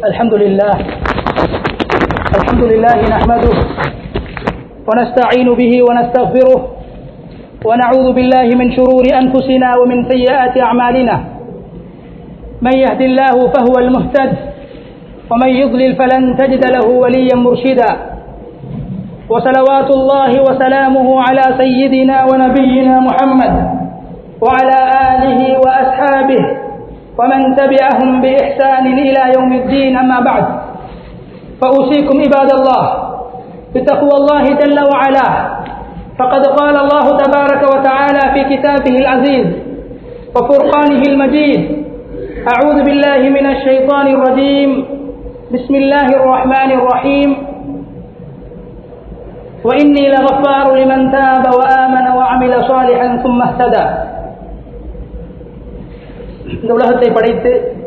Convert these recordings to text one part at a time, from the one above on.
الحمد لله الحمد لله نحمده ونستعين به ونستغفره ونعوذ بالله من شرور أنفسنا ومن سيئات أعمالنا من يهد الله فهو المهتد ومن يضلل فلن تجد له وليا مرشدا وصلوات الله وسلامه على سيدنا ونبينا محمد وعلى آله وأصحابه ومن تبعهم بإحسان إلى يوم الدين أما بعد فأوصيكم عباد الله بتقوى الله جل وعلا فقد قال الله تبارك وتعالى في كتابه العزيز وفرقانه المجيد أعوذ بالله من الشيطان الرجيم بسم الله الرحمن الرحيم وإني لغفار لمن تاب وآمن وعمل صالحا ثم اهتدى இந்த உலகத்தை படைத்து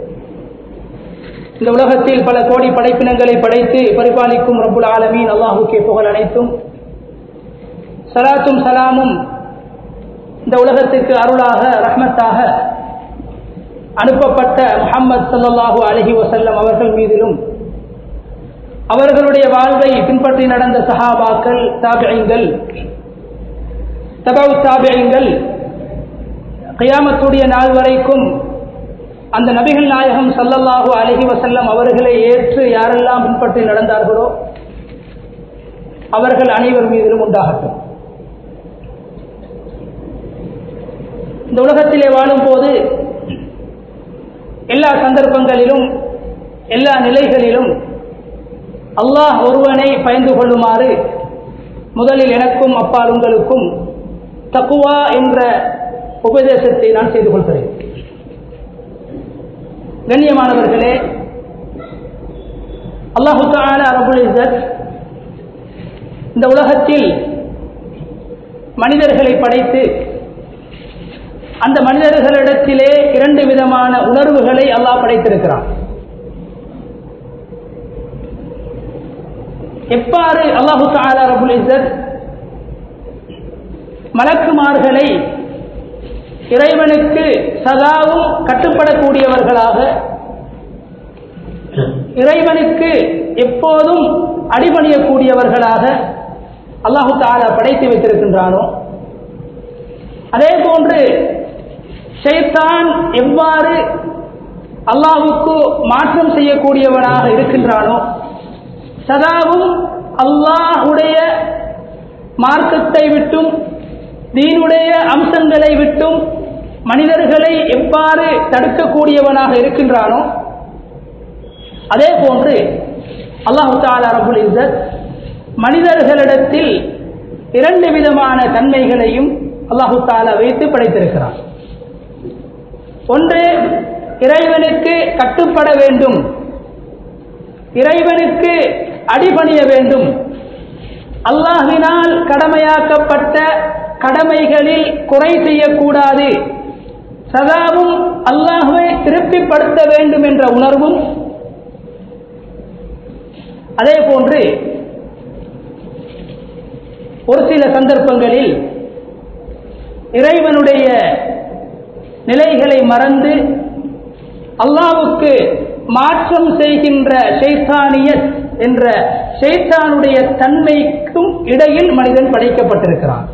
இந்த உலகத்தில் பல கோடி படைப்பினங்களை படைத்து பரிபாலிக்கும் ரபுல் ஆலமீன் அல்லாஹுக்கே புகழ் அனைத்தும் சலாத்தும் சலாமும் இந்த உலகத்திற்கு அருளாக ரஹ்மத்தாக அனுப்பப்பட்ட முஹம்மது சல்லாஹூ அலஹி வசல்லம் அவர்கள் மீதிலும் அவர்களுடைய வாழ்வை பின்பற்றி நடந்த சஹாபாக்கள் தாபியங்கள் தபவு தாபியங்கள் கயாமத்துடைய நாள் வரைக்கும் அந்த நபிகள் நாயகம் சல்லல்லாஹு அலஹி வசல்லம் அவர்களை ஏற்று யாரெல்லாம் பின்பற்றி நடந்தார்களோ அவர்கள் அனைவர் மீதிலும் உண்டாகட்டும் இந்த உலகத்திலே வாழும் போது எல்லா சந்தர்ப்பங்களிலும் எல்லா நிலைகளிலும் அல்லாஹ் ஒருவனை பயந்து கொள்ளுமாறு முதலில் எனக்கும் அப்பால் உங்களுக்கும் தக்குவா என்ற உபதேசத்தை நான் செய்து கொள்கிறேன் கண்ணியமானவர்களே அல்லாஹு தால அரபுல் இசத் இந்த உலகத்தில் மனிதர்களை படைத்து அந்த மனிதர்களிடத்திலே இரண்டு விதமான உணர்வுகளை அல்லாஹ் படைத்திருக்கிறான் எவ்வாறு அல்லாஹு தாலா ரபுல் இசத் மலக்குமார்களை இறைவனுக்கு சதாவும் கட்டுப்படக்கூடியவர்களாக இறைவனுக்கு எப்போதும் அடிபணியக்கூடியவர்களாக அல்லாஹு தாலா படைத்து வைத்திருக்கின்றானோ அதே போன்று ஷைத்தான் எவ்வாறு அல்லாஹுக்கு மாற்றம் செய்யக்கூடியவனாக இருக்கின்றானோ சதாவும் அல்லாஹுடைய மார்க்கத்தை விட்டும் தீனுடைய அம்சங்களை விட்டும் மனிதர்களை எவ்வாறு தடுக்கக்கூடியவனாக இருக்கின்றானோ அதே போன்று அல்லாஹு தாலா ரபுல் இசத் மனிதர்களிடத்தில் இரண்டு விதமான தன்மைகளையும் அல்லாஹு தாலா வைத்து படைத்திருக்கிறான் ஒன்று இறைவனுக்கு கட்டுப்பட வேண்டும் இறைவனுக்கு அடிபணிய வேண்டும் அல்லாஹினால் கடமையாக்கப்பட்ட கடமைகளில் குறை செய்யக்கூடாது சதாவும் அல்லாஹுவை திருப்திப்படுத்த வேண்டும் என்ற உணர்வும் அதே போன்று ஒரு சில சந்தர்ப்பங்களில் இறைவனுடைய நிலைகளை மறந்து அல்லாவுக்கு மாற்றம் செய்கின்ற ஷைத்தானியத் என்ற ஷைத்தானுடைய தன்மைக்கும் இடையில் மனிதன் படைக்கப்பட்டிருக்கிறான்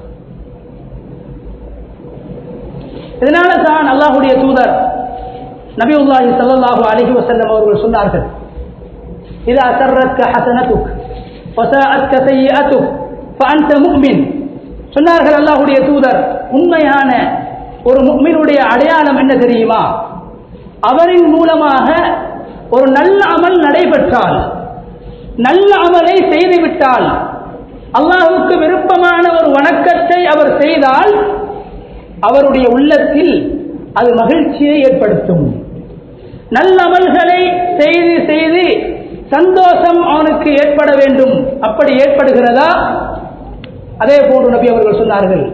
இதனால தான் அல்லாஹுடைய தூதர் நபி உல்லாஹி சல்லாஹூ அலஹி வசல்லம் அவர்கள் சொன்னார்கள் இது அசர்ரத்க ஹசனத்துக் வசாஅத்க சையஅத்துக் ஃபஅன்த முஃமின் சொன்னார்கள் அல்லாஹ்வுடைய தூதர் உண்மையான ஒரு முஃமினுடைய அடையாளம் என்ன தெரியுமா அவரின் மூலமாக ஒரு நல்ல அமல் நடைபெற்றால் நல்ல அமலை செய்துவிட்டால் அல்லாஹுக்கு விருப்பமான ஒரு வணக்கத்தை அவர் செய்தால் அவருடைய உள்ளத்தில் அது மகிழ்ச்சியை ஏற்படுத்தும் நல்லமல்களை செய்து செய்து சந்தோஷம் அவனுக்கு ஏற்பட வேண்டும் அப்படி ஏற்படுகிறதா அதே போன்று நபி அவர்கள் சொன்னார்கள்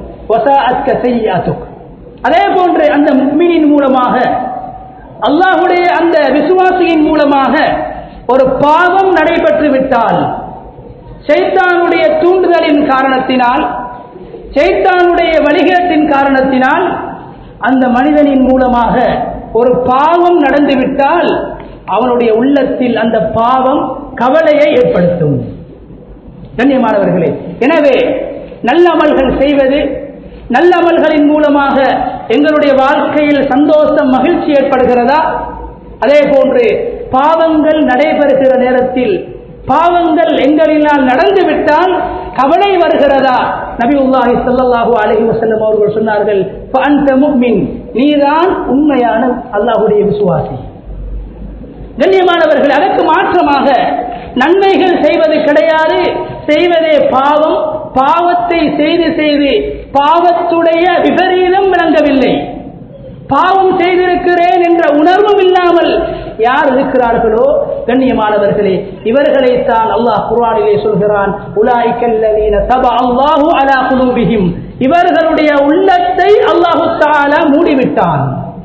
அதே போன்று அந்த முக்மினின் மூலமாக அல்லாஹுடைய அந்த விசுவாசியின் மூலமாக ஒரு பாவம் நடைபெற்று விட்டால் சைத்தானுடைய தூண்டுதலின் காரணத்தினால் சைத்தானுடைய வழிகேட்டின் காரணத்தினால் அந்த மனிதனின் மூலமாக ஒரு பாவம் நடந்துவிட்டால் அவனுடைய உள்ளத்தில் அந்த பாவம் கவலையை ஏற்படுத்தும் கண்ணியமானவர்களே எனவே நல்லமல்கள் செய்வது நல்லமல்களின் மூலமாக எங்களுடைய வாழ்க்கையில் சந்தோஷம் மகிழ்ச்சி ஏற்படுகிறதா அதே போன்று பாவங்கள் நடைபெறுகிற நேரத்தில் பாவங்கள் எங்களினால் நடந்துவிட்டால் கவலை வருகிறதா நபி உல்லாஹி ஸல்லல்லாஹு அலைஹி வஸல்லம் அவர்கள் சொன்னார்கள் ஃபஅன்த முஃமின் நீதான் உண்மையான அல்லாஹ்வுடைய விசுவாசி கண்ணியமானவர்கள் அதற்கு மாற்றமாக நன்மைகள் செய்வது கிடையாது செய்வதே பாவம் பாவத்தை செய்து செய்து பாவத்துடைய விபரீதம் விளங்கவில்லை பாவம் செய்திருக்கிறேன் என்ற உணர்வும் இல்லாமல் யார் இருக்கிறார்களோ கண்ணியமானவர்களே இவர்களைத்தான் அல்லாஹ் குர்ஆனிலே சொல்கிறான் உலாய்க்கல்லதீன தப அல்லாஹு அலா குலூபிஹிம் இவர்களுடைய உள்ளத்தை அல்லாஹு தஆலா மூடிவிட்டான்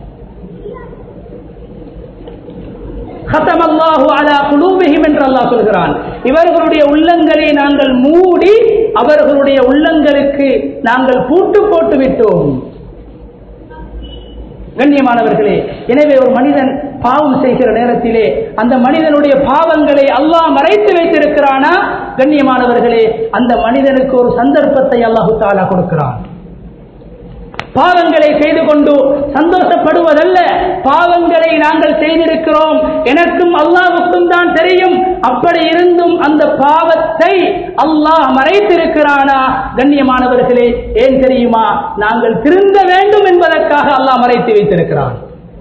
அல்லாஹு அலா குலூபிஹிம் என்று அல்லாஹ் சொல்கிறான் இவர்களுடைய உள்ளங்களை நாங்கள் மூடி அவர்களுடைய உள்ளங்களுக்கு நாங்கள் பூட்டு போட்டு விட்டோம் கண்ணியமானவர்களே எனவே ஒரு மனிதன் பாவம் செய்கிற நேரத்திலே அந்த மனிதனுடைய பாவங்களை அல்லாஹ் மறைத்து வைத்திருக்கிறானா கண்ணியமானவர்களே அந்த மனிதனுக்கு ஒரு சந்தர்ப்பத்தை அல்லாஹு தாலா கொடுக்கிறான் பாவங்களை செய்து கொண்டு சந்தோஷப்படுவதல்ல பாவங்களை நாங்கள் செய்திருக்கிறோம் எனக்கும் அல்லாவுக்கும் தான் தெரியும் அப்படி இருந்தும் அந்த பாவத்தை அல்லாஹ் மறைத்திருக்கிறானா கண்ணியமானவர்களே ஏன் தெரியுமா நாங்கள் திருந்த வேண்டும் என்பதற்காக அல்லாஹ் மறைத்து வைத்திருக்கிறான்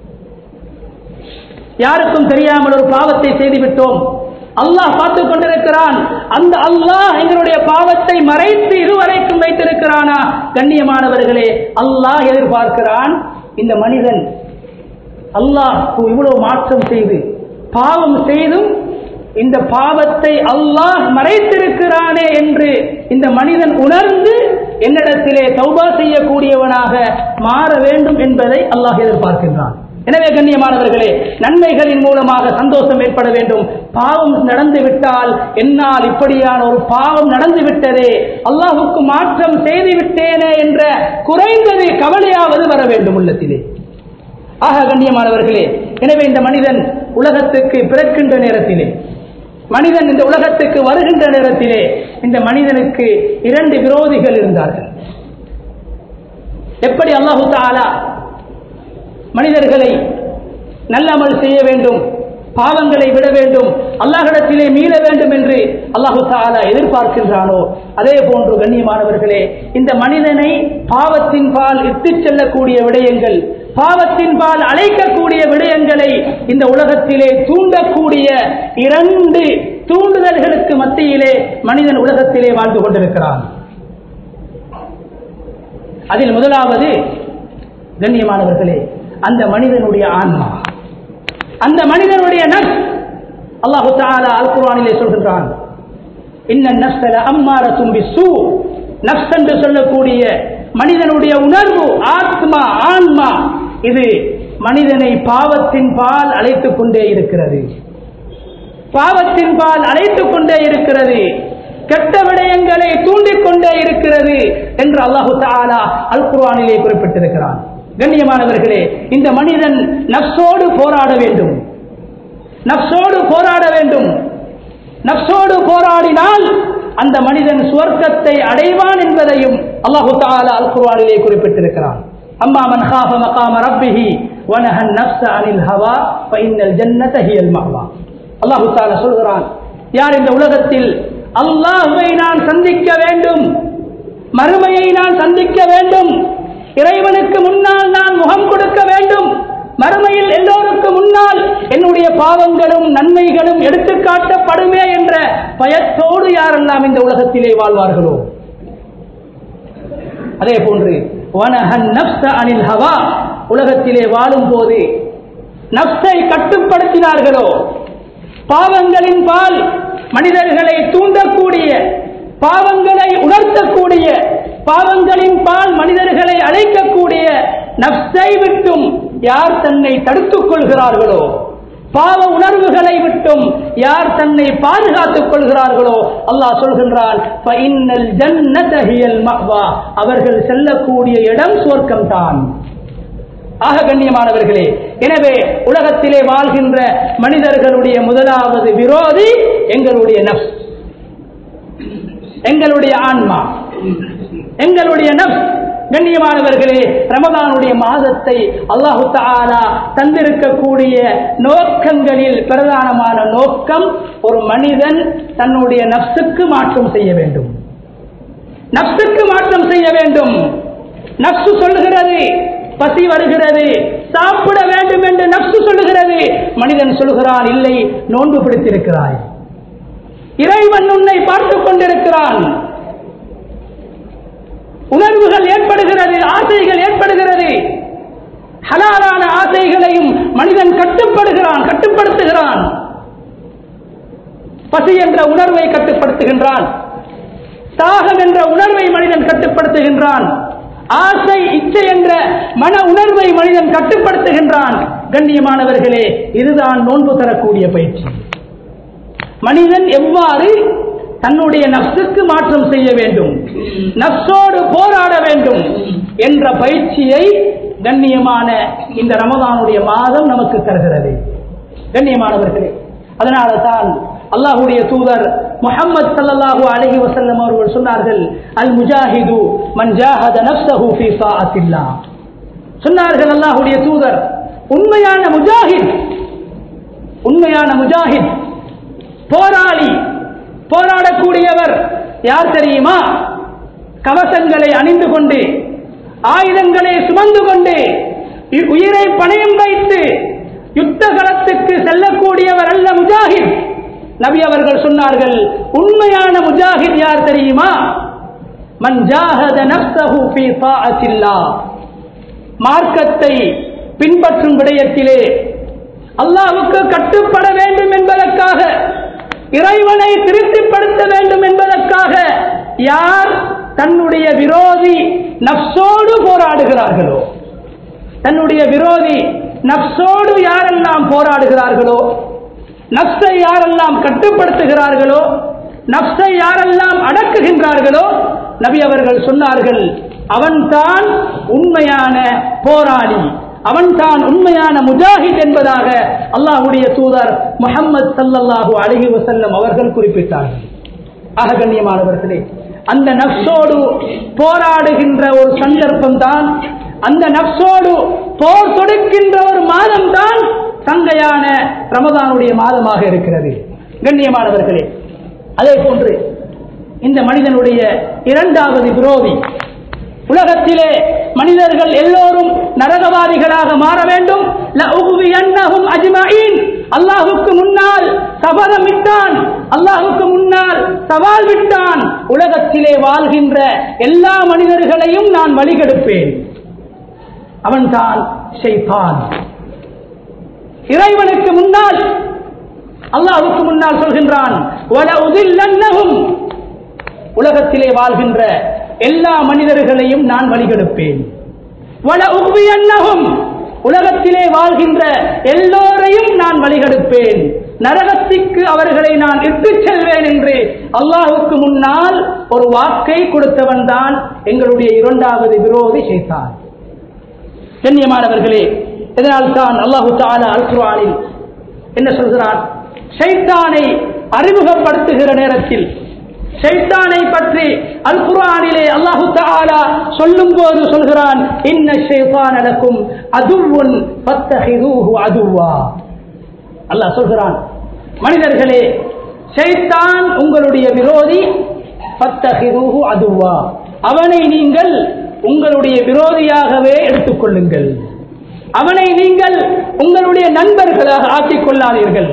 யாருக்கும் தெரியாமல் ஒரு பாவத்தை செய்துவிட்டோம் அல்லாஹ் பார்த்துக் கொண்டிருக்கிறான் அந்த அல்லாஹ் எங்களுடைய பாவத்தை மறைத்து இதுவரைக்கும் வைத்திருக்கிறானா கண்ணியமானவர்களே அல்லாஹ் எதிர்பார்க்கிறான் இந்த மனிதன் அல்லாஹ் இவ்வளவு மாற்றம் செய்து பாவம் செய்தும் இந்த பாவத்தை அல்லாஹ் மறைத்திருக்கிறானே என்று இந்த மனிதன் உணர்ந்து என்னிடத்திலே தௌபா செய்யக்கூடியவனாக மாற வேண்டும் என்பதை அல்லாஹ் எதிர்பார்க்கின்றான் எனவே கண்ணியமானவர்களே நன்மைகளின் மூலமாக சந்தோஷம் ஏற்பட வேண்டும் பாவம் நடந்து விட்டால் என்னால் இப்படியான ஒரு பாவம் நடந்து விட்டதே அல்லாஹுக்கு மாற்றம் செய்து விட்டேனே என்ற குறைந்தது கவலையாவது வர வேண்டும் உள்ளத்திலே ஆக கண்ணியமானவர்களே எனவே இந்த மனிதன் உலகத்துக்கு பிறக்கின்ற நேரத்திலே மனிதன் இந்த உலகத்துக்கு வருகின்ற நேரத்திலே இந்த மனிதனுக்கு இரண்டு விரோதிகள் இருந்தார்கள் எப்படி அல்லாஹு தாலா மனிதர்களை நல்லமல் செய்ய வேண்டும் பாவங்களை விட வேண்டும் அல்லாஹிடத்திலே மீள வேண்டும் என்று அல்லாஹு தாலா எதிர்பார்க்கின்றானோ அதே போன்று கண்ணியமானவர்களே இந்த மனிதனை பாவத்தின் பால் இட்டுச் செல்லக்கூடிய விடயங்கள் பாவத்தின் பால் அழைக்கக்கூடிய விடயங்களை இந்த உலகத்திலே தூண்டக்கூடிய இரண்டு தூண்டுதல்களுக்கு மத்தியிலே மனிதன் உலகத்திலே வாழ்ந்து கொண்டிருக்கிறான் அதில் முதலாவது கண்ணியமானவர்களே அந்த மனிதனுடைய ஆன்மா அந்த மனிதனுடைய நஃப் அல்லாஹு தாலா அல் குர்ஆனிலே சொல்கின்றான் இன்ன நஃப்ஸல அம்மாரத்தும் பிஸ்ஸூ நஃப்ஸ் என்று சொல்லக்கூடிய மனிதனுடைய உணர்வு ஆத்மா ஆன்மா இது மனிதனை பாவத்தின் பால் அழைத்துக் கொண்டே இருக்கிறது பாவத்தின் பால் அழைத்துக் கொண்டே இருக்கிறது கெட்ட விடயங்களை தூண்டிக் கொண்டே இருக்கிறது என்று அல்லாஹு தாலா அல் குர்ஆனிலே குறிப்பிட்டிருக்கிறான் கண்ணியமானவர்களே இந்த மனிதன் நப்சோடு போராட வேண்டும் நப்சோடு போராட வேண்டும் நப்சோடு போராடினால் அந்த மனிதன் சுவர்க்கத்தை அடைவான் என்பதையும் அல்லாஹு தாலா அல் குர்ஆனிலே குறிப்பிட்டிருக்கிறான் அம்மா மன் காஃப மகாம ரப்பிஹி வனஹன் நஃப்ஸ அனில் ஹவா ஃபஇன்னல் ஜன்னத ஹியல் மஅவா அல்லாஹு தாலா சொல்கிறான் யார் இந்த உலகத்தில் அல்லாஹ்வை நான் சந்திக்க வேண்டும் மறுமையை நான் சந்திக்க வேண்டும் இறைவனுக்கு முன்னால் நான் முகம் கொடுக்க வேண்டும் மறுமையில் எல்லோருக்கு முன்னால் என்னுடைய பாவங்களும் நன்மைகளும் எடுத்துக்காட்டப்படுமே என்ற பயத்தோடு யாரெல்லாம் இந்த உலகத்திலே வாழ்வார்களோ அதே போன்று வனஹன் நப்ச அனில் ஹவா உலகத்திலே வாழும் போது நப்சை கட்டுப்படுத்தினார்களோ பாவங்களின் பால் மனிதர்களை தூண்டக்கூடிய பாவங்களை உணர்த்தக்கூடிய பாவங்களின் பால் மனிதர்களை அழைக்கக்கூடிய நப்சை விட்டும் யார் தன்னை தடுத்துக் கொள்கிறார்களோ பாவ உணர்வுகளை விட்டும் யார் தன்னை பாதுகாத்துக் கொள்கிறார்களோ அல்லாஹ் சொல்கின்றான் "ஃபஇன்னல் ஜன்னத ஹியல் மஅவா." அவர்கள் செல்லக்கூடிய இடம் சுவர்க்கம் தான் ஆக கண்ணியமானவர்களே எனவே உலகத்திலே வாழ்கின்ற மனிதர்களுடைய முதலாவது விரோதி எங்களுடைய நப்ஸ் எங்களுடைய ஆன்மா எங்களுடைய நப்ஸ் கண்ணியமானவர்களே ரமதானுடைய மாதத்தை அல்லாஹு தாலா தந்திருக்கக்கூடிய நோக்கங்களில் பிரதானமான நோக்கம் ஒரு மனிதன் தன்னுடைய நப்சுக்கு மாற்றம் செய்ய வேண்டும் நப்சுக்கு மாற்றம் செய்ய வேண்டும் நப்சு சொல்லுகிறது பசி வருகிறது சாப்பிட வேண்டும் என்று நப்சு சொல்லுகிறது மனிதன் சொல்லுகிறான் இல்லை நோன்பு பிடித்திருக்கிறாய் இறைவன் உன்னை பார்த்துக் கொண்டிருக்கிறான் உணர்வுகள் ஏற்படுகிறது ஆசைகள் ஏற்படுகிறது ஹலாலான ஆசைகளையும் மனிதன் கட்டுப்படுகிறான் கட்டுப்படுத்துகிறான் பசி என்ற உணர்வை கட்டுப்படுத்துகின்றான் தாகம் என்ற உணர்வை மனிதன் கட்டுப்படுத்துகின்றான் ஆசை இச்சை என்ற மன உணர்வை மனிதன் கட்டுப்படுத்துகின்றான் கண்ணியமானவர்களே இதுதான் நோன்பு தரக்கூடிய பயிற்சி மனிதன் எவ்வாறு தன்னுடைய நப்சுக்கு மாற்றம் செய்ய வேண்டும் நப்சோடு போராட வேண்டும் என்ற பயிற்சியை கண்ணியமான இந்த ரமதானுடைய மாதம் நமக்கு தருகிறது கண்ணியமானவர்களே அதனால தான் அல்லாஹுடைய தூதர் முஹம்மது ஸல்லல்லாஹு அலைஹி வஸல்லம் அவர்கள் சொன்னார்கள் அல் முஜாஹிது மன் ஜாஹத நஃப்ஸஹு ஃபீ ஸாஅத்தில்லாஹ் சொன்னார்கள் அல்லாஹுடைய தூதர் உண்மையான முஜாஹித் உண்மையான முஜாஹித் போராளி போராடக்கூடியவர் யார் தெரியுமா கவசங்களை அணிந்து கொண்டு ஆயுதங்களை சுமந்து கொண்டு இ- உயிரை பணயம் வைத்து யுத்த களத்துக்கு செல்லக்கூடியவர் அல்ல முஜாஹித் நபி அவர்கள் சொன்னார்கள் உண்மையான முஜாஹித் யார் தெரியுமா மன் ஜாஹத நஃப்ஸஹு ஃபீ தாஅத்தில்லாஹ் மார்க்கத்தை பின்பற்றும் விடயத்திலே அல்லாஹ்வுக்கு கட்டுப்பட வேண்டும் என்பதற்காக இறைவனை திருப்திப்படுத்த வேண்டும் என்பதற்காக யார் தன்னுடைய விரோதி நப்சோடு போராடுகிறார்களோ தன்னுடைய விரோதி நப்சோடு யாரெல்லாம் போராடுகிறார்களோ நப்சை யாரெல்லாம் கட்டுப்படுத்துகிறார்களோ நப்சை யாரெல்லாம் அடக்குகின்றார்களோ நபி அவர்கள் சொன்னார்கள் அவன்தான் உண்மையான போராளி அவன்தான் உண்மையான முஜாஹித் என்பதாக அல்லாஹ்வுடைய தூதர் முஹம்மது ஸல்லல்லாஹு அலைஹி வஸல்லம் அவர்கள் குறிப்பிட்டார்கள் ஆக கண்ணியமானவர்களே அந்த நப்சோடு போராடுகின்ற ஒரு சந்தர்ப்பம் தான் அந்த நப்சோடு போர் தொடுக்கின்ற ஒரு மாதம் தான் சங்கையான ரமதானுடைய மாதமாக இருக்கிறது கண்ணியமானவர்களே அதே போன்று இந்த மனிதனுடைய இரண்டாவது விரோதி உலகத்திலே மனிதர்கள் எல்லோரும் நரகவாதிகளாக மாற வேண்டும் லஉகுவியன்னஹும் அஜ்மஈன் அல்லாஹுக்கு முன்னால் சபதம் விட்டான் அல்லாஹுக்கு முன்னால் சவால் விட்டான் உலகத்திலே வாழ்கின்ற எல்லா மனிதர்களையும் நான் வழிகெடுப்பேன் அவன்தான் ஷைத்தான் இறைவனுக்கு முன்னால் அல்லாஹுக்கு முன்னால் சொல்கின்றான் "வலஉதில்லன்னஹும்." உலகத்திலே வாழ்கின்ற எல்லா மனிதர்களையும் நான் வழிகெடுப்பேன் "வலஉக்வியன்னஹும்." உலகத்திலே வாழ்கின்ற எல்லோரையும் நான் வழிகெடுப்பேன் நரகத்திற்கு அவர்களை நான் இட்டுச் செல்வேன் என்று அல்லாஹுக்கு முன்னால் ஒரு வாக்கை கொடுத்தவன் தான் எங்களுடைய இரண்டாவது விரோதி செய்தான் கண்ணியமானவர்களே இதனால் தான் அல்லாஹு தாலா அல் குர்ஆனில் என்ன சொல்கிறான் ஷைத்தானை அறிமுகப்படுத்துகிற நேரத்தில் ஷைத்தானை பற்றி அல் குர்ஆனிலே அல்லாஹு தஆலா சொல்லும் போது சொல்கிறான் இன்ன ஷைத்தான லக்கும் அதுவுன் ஃபத்தஹிதூஹு அதுவா அல்லாஹ் சொல்கிறான் மனிதர்களே ஷைத்தான் உங்களுடைய விரோதி ஃபத்தஹிதூஹு அதுவா அவனை நீங்கள் உங்களுடைய விரோதியாகவே எடுத்துக்கொள்ளுங்கள் அவனை நீங்கள் உங்களுடைய நண்பர்களாக ஆக்கிக் கொள்ளாதீர்கள்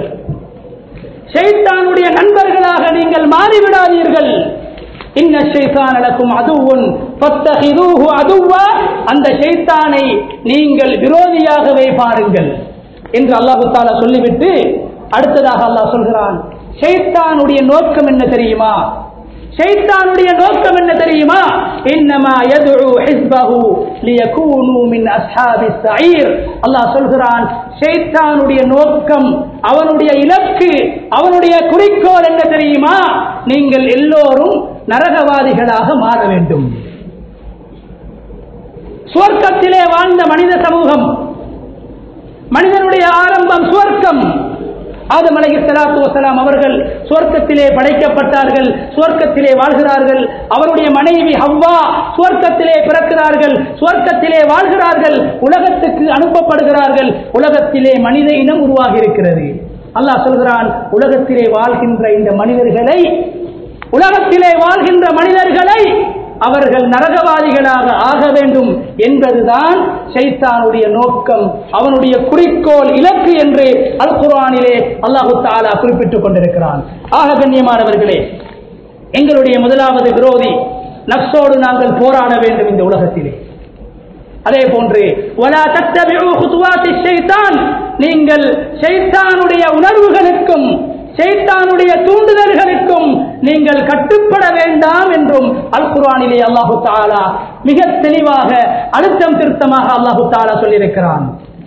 ஷைத்தானுடைய நண்பர்களாக நீங்கள் மாறிவிடாதீர்கள் இன்ன ஷைத்தான் நடக்கும் அதுவும் ஃபத்தஹிதூஹு அதுவா அந்த ஷைத்தானை நீங்கள் விரோதியாகவே பாருங்கள் என்று அல்லாஹு தாலா சொல்லிவிட்டு அடுத்ததாக அல்லாஹ் சொல்கிறான் ஷைத்தானுடைய நோக்கம் என்ன தெரியுமா ஷைத்தானுடைய நோக்கம் என்ன தெரியுமா இன்னமா யதுஉ ஹிஸ்பஹு லியகூனு மின் அஸ்ஹாபிஸ் ஸஈர் அல்லாஹ் சொல்கிறான் ஷைத்தானுடைய நோக்கம் அவனுடைய இலக்கு அவனுடைய குறிக்கோள் என்ன தெரியுமா நீங்கள் எல்லோரும் நரகவாதிகளாக மாற வேண்டும் சுவர்க்கத்திலே வாழ்ந்த மனித சமூகம் மனிதனுடைய ஆரம்பம் சுவர்க்கம் ஆதம் அலகி சலாத்து வசலாம் அவர்கள் சுவர்க்கத்திலே படைக்கப்பட்டார்கள் சுவர்க்கத்திலே வாழ்கிறார்கள் அவருடைய மனைவி ஹவ்வா சுவர்க்கத்திலே பிறக்கிறார்கள் சுவர்க்கத்திலே வாழ்கிறார்கள் உலகத்துக்கு அனுப்பப்படுகிறார்கள் உலகத்திலே மனித இனம் உருவாகி இருக்கிறது அல்லாஹ் சொல்கிறான் உலகத்திலே வாழ்கின்ற இந்த மனிதர்களை உலகத்திலே வாழ்கின்ற மனிதர்களை அவர்கள் நரகவாதிகளாக ஆக வேண்டும் என்பதுதான் சைத்தானுடைய நோக்கம் அவனுடைய குறிக்கோள் இலக்கு என்று அல் குரானிலே அல்லாஹு தாலா குறிப்பிட்டுக் கொண்டிருக்கிறான் ஆக கண்ணியமானவர்களே எங்களுடைய முதலாவது விரோதி நப்சோடு நாங்கள் போராட வேண்டும் இந்த உலகத்திலே அதே போன்று வலா தத்தபிஉ குதுவாத்தி ஷைத்தான் நீங்கள் ஷைத்தானுடைய உணர்வுகளுக்கும் ஷைத்தானுடைய தூண்டுதல்களுக்கும் நீங்கள் கட்டுப்பட வேண்டாம் என்றும் அல் குர்ஆனிலே அல்லாஹு தாலா மிக தெளிவாக அழுத்தம் திருத்தமாக அல்லாஹு தாலா சொல்லியிருக்கிறான்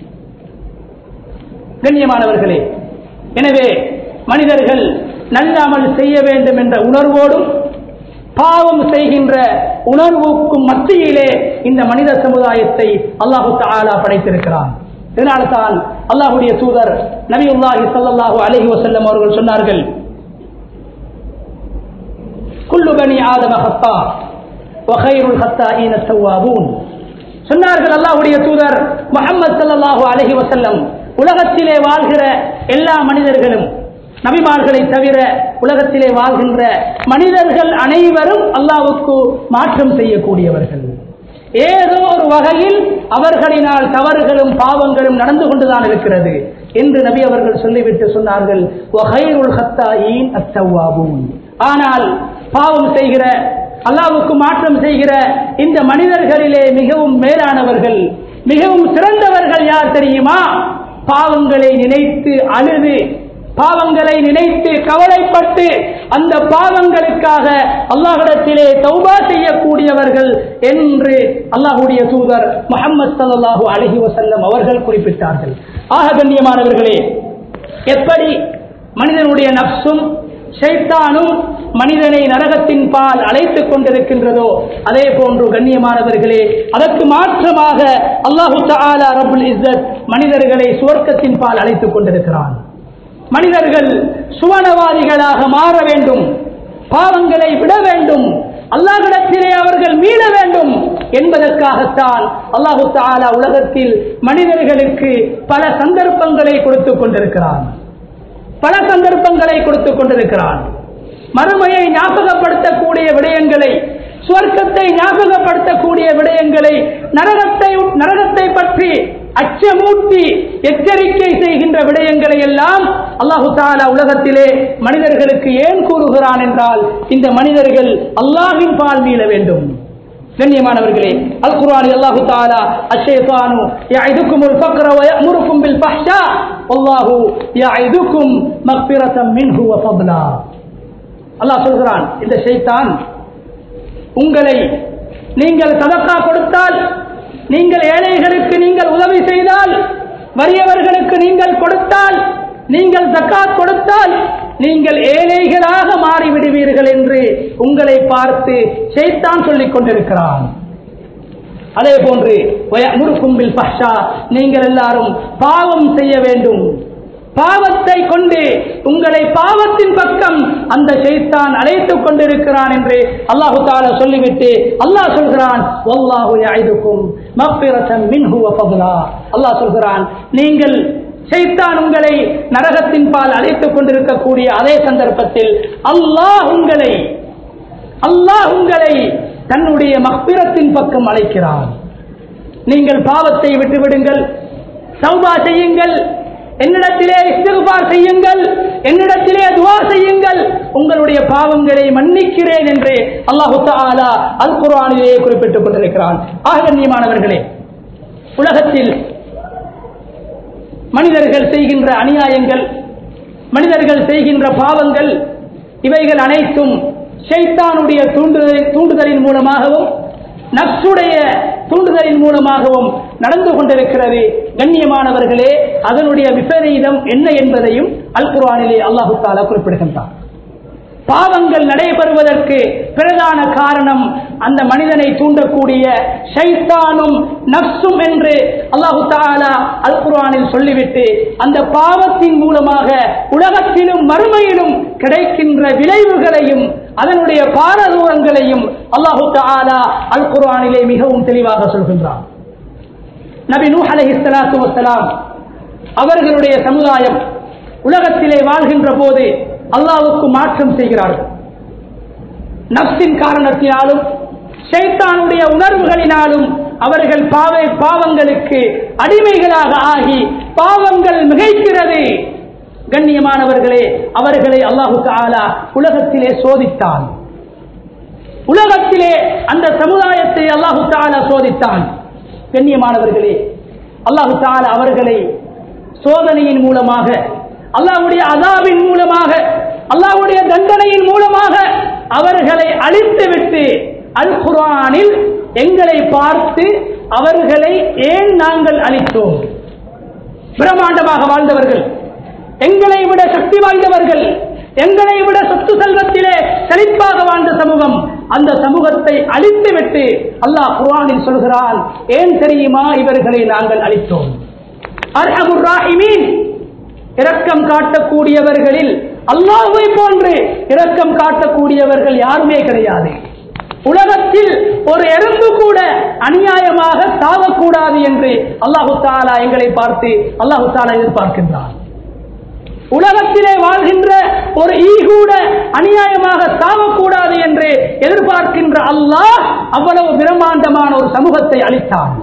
கண்ணியமானவர்களே எனவே மனிதர்கள் நல்ல அமல் செய்ய வேண்டும் என்ற உணர்வோடும் பாவம் செய்கின்ற உணர்வுக்கும் மத்தியிலே இந்த மனித சமுதாயத்தை அல்லாஹு தாலா படைத்திருக்கிறான் இதனால்தான் அல்லாஹுடைய தூதர் நபியுல்லாஹி ஸல்லல்லாஹு அலைஹி வஸல்லம் அவர்கள் சொன்னார்கள் குல்லு பனி ஆதம ஹத்தா வகைருல் ஹத்தாஈன தவ்வாபூன் சொன்னார்கள் அல்லாஹ்வுடைய தூதர் முஹம்மது ஸல்லல்லாஹு அலைஹி வஸல்லம் உலகத்திலே வாழ்கிற எல்லா மனிதர்களும் நபிமார்களை தவிர உலகத்திலே வாழ்கின்ற மனிதர்கள் அனைவரும் அல்லாஹ்வுக்கு மாற்றம் செய்யக்கூடியவர்கள் ஏதோ ஒரு வகையில் அவர்களினால் தவறுகளும் பாவங்களும் நடந்து கொண்டுதான் இருக்கிறது என்று நபி அவர்கள் சொல்லிவிட்டு சொன்னார்கள் "வகைருல் ஹத்தாயீன் அத்தவ்வாபூன்." ஆனால் பாவம் செய்கிற அல்லாவுக்கு மாற்றம் செய்கிற இந்த மனிதர்களிலே மிகவும் மேலானவர்கள் மிகவும் சிறந்தவர்கள் யார் தெரியுமா பாவங்களை நினைத்து அழுது பாவங்களை நினைத்து கவலைப்பட்டு அந்த பாவங்களுக்காக அல்லாஹிடத்திலே தௌபா செய்யக்கூடியவர்கள் என்று அல்லாஹுடைய தூதர் முகமது சல்லாஹூ அலஹி வசல்லம் அவர்கள் குறிப்பிட்டார்கள் ஆக கண்ணியமானவர்களே எப்படி மனிதனுடைய நப்சும் ஷைத்தானும் மனிதனை நரகத்தின் பால் அழைத்துக் கொண்டிருக்கின்றதோ அதே போன்று கண்ணியமானவர்களே அதற்கு மாற்றமாக அல்லாஹு தஆலா ரபுல் இஸ்ஸத் மனிதர்களை சுவர்க்கத்தின் பால் அழைத்துக் கொண்டிருக்கிறான் மனிதர்கள் சுவனவாதிகளாக மாற வேண்டும் பாவங்களை விட வேண்டும் அல்லாஹிடத்திலே அவர்கள் மீள வேண்டும் என்பதற்காகத்தான் அல்லாஹு தாலா உலகத்தில் மனிதர்களுக்கு பல சந்தர்ப்பங்களை கொடுத்துக் கொண்டிருக்கிறான் பல சந்தர்ப்பங்களை கொடுத்துக் கொண்டிருக்கிறான் மறுமையை ஞாபகப்படுத்தக்கூடிய விடயங்களை சுவர்க்கத்தை ஞாபகப்படுத்தக்கூடிய விடயங்களை நரகத்தை நரகத்தை பற்றி அச்சமூட்டி எச்சரிக்கை செய்கின்ற விடயங்களை எல்லாம் அல்லாஹு தாலா உலகத்திலே மனிதர்களுக்கு ஏன் கூறுகிறான் என்றால் இந்த மனிதர்கள் அல்லாஹின் பால் மீள வேண்டும் கண்ணியமானவர்களே அல் குர்ஆன் அல்லாஹு தஆலா அஷைத்தானு யஇதுக்குமுல் ஃபக்ர வ யஅமுருக்கும் பில் ஃபஹ்ஷா வல்லாஹு யஇதுக்கும் மக்ஃபிரத்தம் மின்ஹு வ ஃபضلا அல்லாஹ் சொல்கிறான் இந்த ஷைத்தான் உங்களை நீங்கள் சதக்கா கொடுத்தால் நீங்கள் ஏழைகளுக்கு நீங்கள் உதவி செய்தால் வறியவர்களுக்கு நீங்கள் கொடுத்தால் நீங்கள் ஜக்காத் கொடுத்தால் நீங்கள் ஏழைகளாக மாறிவிடுவீர்கள் என்று உங்களை பார்த்து செய்தான் சொல்லிக் கொண்டிருக்கிறான் அதே போன்று முருக்கும்பில் பஷா நீங்கள் எல்லாரும் பாவம் செய்ய வேண்டும் பாவத்தை கொண்டு உங்களை பாவத்தின் பக்கம் அந்த செய்தான் அழைத்துக் கொண்டிருக்கிறான் என்று அல்லாஹு தாலா சொல்லிவிட்டு அல்லாஹ் சொல்கிறான் வல்லாஹு யஇதுக்கும் மக்ஃபிரத்தன் மின்ஹு வ ஃபضلا அல்லாஹ் சொல்கிறான் நீங்கள் செய்தான் உங்களை நரகத்தின் பால் அழைத்துக் கொண்டிருக்கக்கூடிய அதே சந்தர்ப்பத்தில் அல்லாஹ் உங்களை அல்லாஹ் உங்களை தன்னுடைய மக்பிரத்தின் பக்கம் அழைக்கிறான் நீங்கள் பாவத்தை விட்டுவிடுங்கள் சௌபா செய்யுங்கள் என்னிடத்திலே இஸ்திகுபார் செய்யுங்கள் என்னிடத்திலே துவா செய்யுங்கள் உங்களுடைய பாவங்களை மன்னிக்கிறேன் என்று அல்லாஹு தாலா அல் குர்ஆனிலே குறிப்பிட்டுக் கொண்டிருக்கிறான் ஆக கண்ணியமானவர்களே உலகத்தில் மனிதர்கள் செய்கின்ற அநியாயங்கள் மனிதர்கள் செய்கின்ற பாவங்கள் இவைகள் அனைத்தும் ஷைத்தானுடைய தூண்டுதலின் தூண்டுதலின் மூலமாகவும் நப்சுடைய தூண்டுதலின் மூலமாகவும் நடந்து கொண்டிருக்கிறது கண்ணியமானவர்களே அதனுடைய விபரீதம் என்ன என்பதையும் அல் குர்ஆனிலே அல்லாஹு தாலா குறிப்பிடுகின்றார் பாவங்கள் நடைபெறுவதற்கு பிரதான காரணம் அந்த மனிதனை தூண்டக்கூடிய ஷைத்தானும் நப்சும் என்று அல்லாஹு தாலா அல் குர்ஆனில் சொல்லிவிட்டு அந்த பாவத்தின் மூலமாக உலகத்திலும் மறுமையிலும் கிடைக்கின்ற விளைவுகளையும் அதனுடைய பாரதூரங்களையும் அல்லாஹு தாலா அல் குர்ஆனிலே மிகவும் தெளிவாக சொல்கின்றான் நபி நூஹ் அலைஹிஸ்ஸலாத்து வஸ்ஸலாம் அவர்களுடைய சமுதாயம் உலகத்திலே வாழ்கின்ற போது அல்லாவுக்கு மாற்றம் செய்கிறார்கள் நப்சின் காரணத்தினாலும் ஷைத்தானுடைய உணர்வுகளினாலும் அவர்கள் பாவை பாவங்களுக்கு அடிமைகளாக ஆகி பாவங்கள் மிகைக்கிறது கண்ணியமானவர்களே அவர்களை அல்லாஹு தாலா உலகத்திலே சோதித்தான் உலகத்திலே அந்த சமுதாயத்தை அல்லாஹு தாலா சோதித்தான் கண்ணியமானவர்களே அல்லாஹு தாலா அவர்களை சோதனையின் மூலமாக அல்லாஹ்வுடைய அதாபின் மூலமாக அல்லாஹ்வுடைய தண்டனையின் மூலமாக அவர்களை அழித்துவிட்டு அல் குர்ஆனில் எங்களை பார்த்து அவர்களை ஏன் நாங்கள் அழித்தோம் பிரம்மாண்டமாக வாழ்ந்தவர்கள் எங்களை விட சக்தி வாய்ந்தவர்கள் எங்களை விட சொத்து செல்வத்திலே செழிப்பாக வாழ்ந்த சமூகம் அந்த சமூகத்தை அழித்துவிட்டு அல்லாஹ் குர்ஆனில் சொல்கிறான் ஏன் தெரியுமா இவர்களை நாங்கள் அழித்தோம் அர்ஹமுர் ராஹிமீன் இரக்கம் காட்டக்கூடியவர்களில் அல்லாஹ்வை போன்று இரக்கம் காட்டக்கூடியவர்கள் யாருமே கிடையாது உலகத்தில் ஒரு எறும்பு கூட அநியாயமாக சாவக்கூடாது என்று அல்லாஹு தாலா எங்களை பார்த்து அல்லாஹு தாலா எதிர்பார்க்கின்றான் உலகத்திலே வாழ்கின்ற ஒரு ஈ கூட அநியாயமாக சாவக்கூடாது என்று எதிர்பார்க்கின்ற அல்லாஹ் அவ்வளவு பிரம்மாண்டமான ஒரு சமூகத்தை அளித்தான்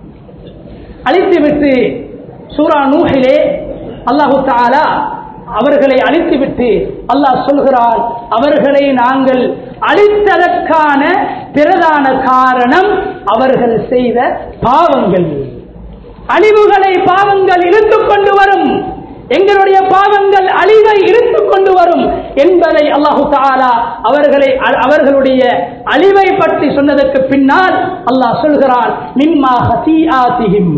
அழித்துவிட்டு சூரா நூஹிலே அல்லாஹு தாலா அவர்களை அழித்துவிட்டு அல்லாஹ் சொல்கிறான் அவர்களை நாங்கள் அழித்ததற்கான பிரதான காரணம் அவர்கள் செய்த பாவங்கள் அழிவுகளை பாவங்கள் இழுத்துக் கொண்டு வரும் எங்களுடைய பாவங்கள் அழிவை இழுத்துக் கொண்டு வரும் என்பதை அல்லாஹு தாலா அவர்களை அவர்களுடைய அழிவை பற்றி சொன்னதற்கு பின்னால் அல்லாஹ் சொல்கிறான் மிம்மா ஹசீஆதிஹிம்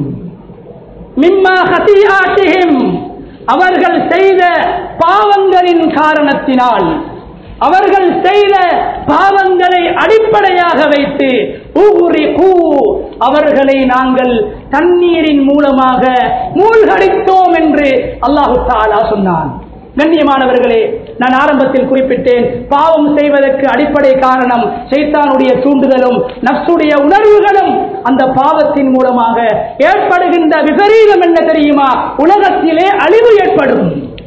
மிம்மா ஹசீஆதிஹிம் அவர்கள் செய்த பாவங்களின் காரணத்தினால் அவர்கள் செய்த பாவங்களை அடிப்படையாக வைத்து ஊகுரிகு, அவர்களை நாங்கள் தண்ணீரின் மூலமாக மூழ்கடித்தோம் என்று அல்லாஹு தாலா சொன்னான் கண்ணியமானவர்களே நான் ஆரம்பத்தில் குறிப்பிட்டேன் பாவம் செய்வதற்கு அடிப்படை காரணம் சைத்தானுடைய தூண்டுதலும் நப்சுடைய உணர்வுகளும் அந்த பாவத்தின் மூலமாக ஏற்படுகின்ற விபரீதம் என்ன தெரியுமா உலகத்திலே அழிவு ஏற்படும்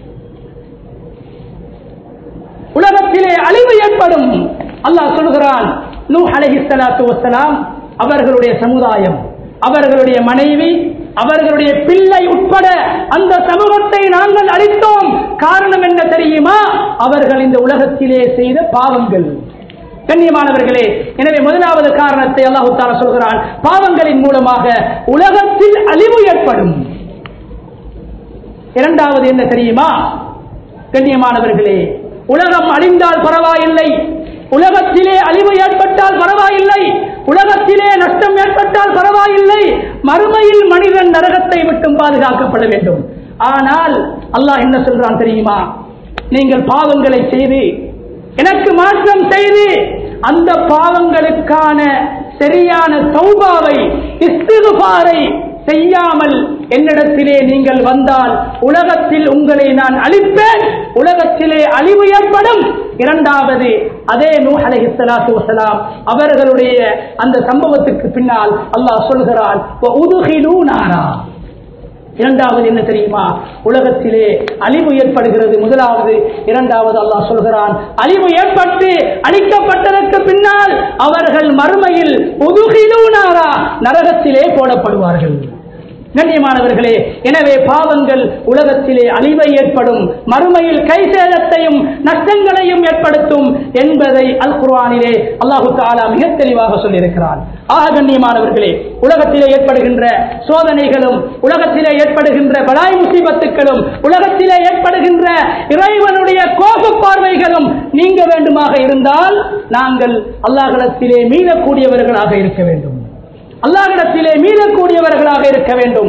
உலகத்திலே அழிவு ஏற்படும் அல்லாஹ் சொல்கிறான் நூ அலைஹிஸ்ஸலாத்து வஸ்ஸலாம் அவர்களுடைய சமுதாயம் அவர்களுடைய மனைவி அவர்களுடைய பிள்ளை உட்பட அந்த சமூகத்தை நாங்கள் அழித்தோம் காரணம் என்ன தெரியுமா அவர்கள் இந்த உலகத்திலே செய்த பாவங்கள் கண்ணியமானவர்களே எனவே முதலாவது காரணத்தை அல்லாஹு தாலா சொல்கிறான் பாவங்களின் மூலமாக உலகத்தில் அழிவு ஏற்படும் இரண்டாவது என்ன தெரியுமா கண்ணியமானவர்களே உலகம் அழிந்தால் பரவாயில்லை உலகத்திலே அழிவு ஏற்பட்டால் பரவாயில்லை உலகத்திலே நஷ்டம் ஏற்பட்டால் பரவாயில்லை மறுமையில் மனிதன் நரகத்தை விட்டும் பாதுகாக்கப்பட வேண்டும் ஆனால் அல்லாஹ் என்ன சொல்றான் தெரியுமா நீங்கள் பாவங்களை செய்து எனக்கு மாற்றம் செய்து அந்த பாவங்களுக்கான சரியான தௌபாவை இஸ்திகுபாரை செய்யாமல் என்னிடத்திலே நீங்கள் வந்தால் உலகத்தில் உங்களை நான் அழிப்பேன் உலகத்திலே அழிவு ஏற்படும் இரண்டாவது அதே நூ அலைஹிஸ்ஸலாத்து வஸலாம் அவர்களுடைய அந்த சம்பவத்துக்கு பின்னால் அல்லாஹ் சொல்கிறான் "வஉதுகிலூ நாரா." இரண்டாவது என்ன தெரியுமா உலகத்திலே அழிவு ஏற்படுகிறது முதலாவது இரண்டாவது அல்லாஹ் சொல்கிறான் அழிவு ஏற்பட்டு அழிக்கப்பட்டதற்கு பின்னால் அவர்கள் மறுமையில் உதுகிலூனாரா நரகத்திலே போடப்படுவார்கள் கண்ணியமானவர்களே எனவே பாவங்கள் உலகத்திலே அழிவை ஏற்படும் மறுமையில் கை சேதத்தையும் நஷ்டங்களையும் ஏற்படுத்தும் என்பதை அல் குர்ஆனிலே அல்லாஹு தாலா மிக தெளிவாக சொல்லியிருக்கிறான் ஆக கண்ணியமானவர்களே உலகத்திலே ஏற்படுகின்ற சோதனைகளும் உலகத்திலே ஏற்படுகின்ற பலாய் முசீபத்துக்களும் உலகத்திலே ஏற்படுகின்ற இறைவனுடைய கோப பார்வைகளும் நீங்க வேண்டுமாக இருந்தால் நாங்கள் அல்லாஹிடத்திலே மீளக்கூடியவர்களாக இருக்க வேண்டும் அல்லாஹிடத்திலே மீளக்கூடியவர்களாக இருக்க வேண்டும்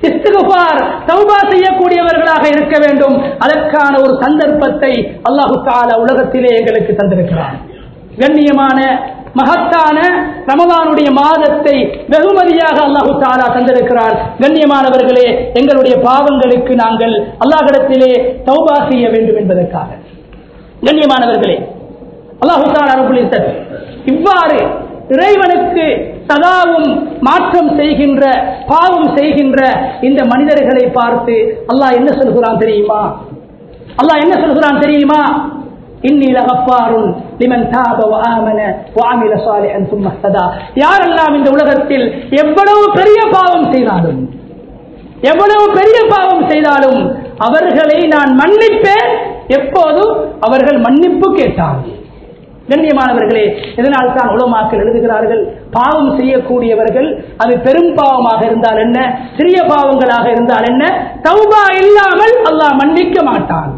இஸ்திகுபார் தௌபா செய்யக்கூடியவர்களாக இருக்க வேண்டும் அதற்கான ஒரு சந்தர்ப்பத்தை அல்லாஹு தாலா உலகத்திலே எங்களுக்கு தந்திருக்கிறான் கண்ணியமான மகத்தான ரமலானுடைய மாதத்தை வெகுமதியாக அல்லாஹு தாலா தந்திருக்கிறார் கண்ணியமானவர்களே எங்களுடைய பாவங்களுக்கு நாங்கள் அல்லாஹிடத்திலே தௌபா செய்ய வேண்டும் என்பதற்காக கண்ணியமானவர்களே அல்லாஹு தாலா ரபுல் இஸ்ஸத் இவ்வாறு இறைவனுக்கு சதாவும் மாற்றம் செய்கின்ற பாவம் செய்கின்ற இந்த மனிதர்களை பார்த்து அல்லாஹ் என்ன சொல்கிறான் தெரியுமா அல்லாஹ் என்ன சொல்கிறான் தெரியுமா இன்னி லகஃபாருன் லிமன் தாப வஆமன வஅமில சாலிஹன் ثم اهتدى யாரெல்லாம் இந்த உலகத்தில் எவ்வளவு பெரிய பாவம் செய்தாலும் எவ்வளவு பெரிய பாவம் செய்தாலும் அவர்களை நான் மன்னிப்பேன் எப்போது அவர்கள் மன்னிப்பு கேட்டார்கள் கண்ணியமானவர்களே இதனால் தான் உலமாக்கள் எழுதுகிறார்கள் பாவம் செய்யக்கூடியவர்கள் அது பெரும் பாவமாக இருந்தால் என்ன சிறிய பாவங்களாக இருந்தால் என்ன தௌபா இல்லாமல் அல்லாஹ் மன்னிக்க மாட்டான்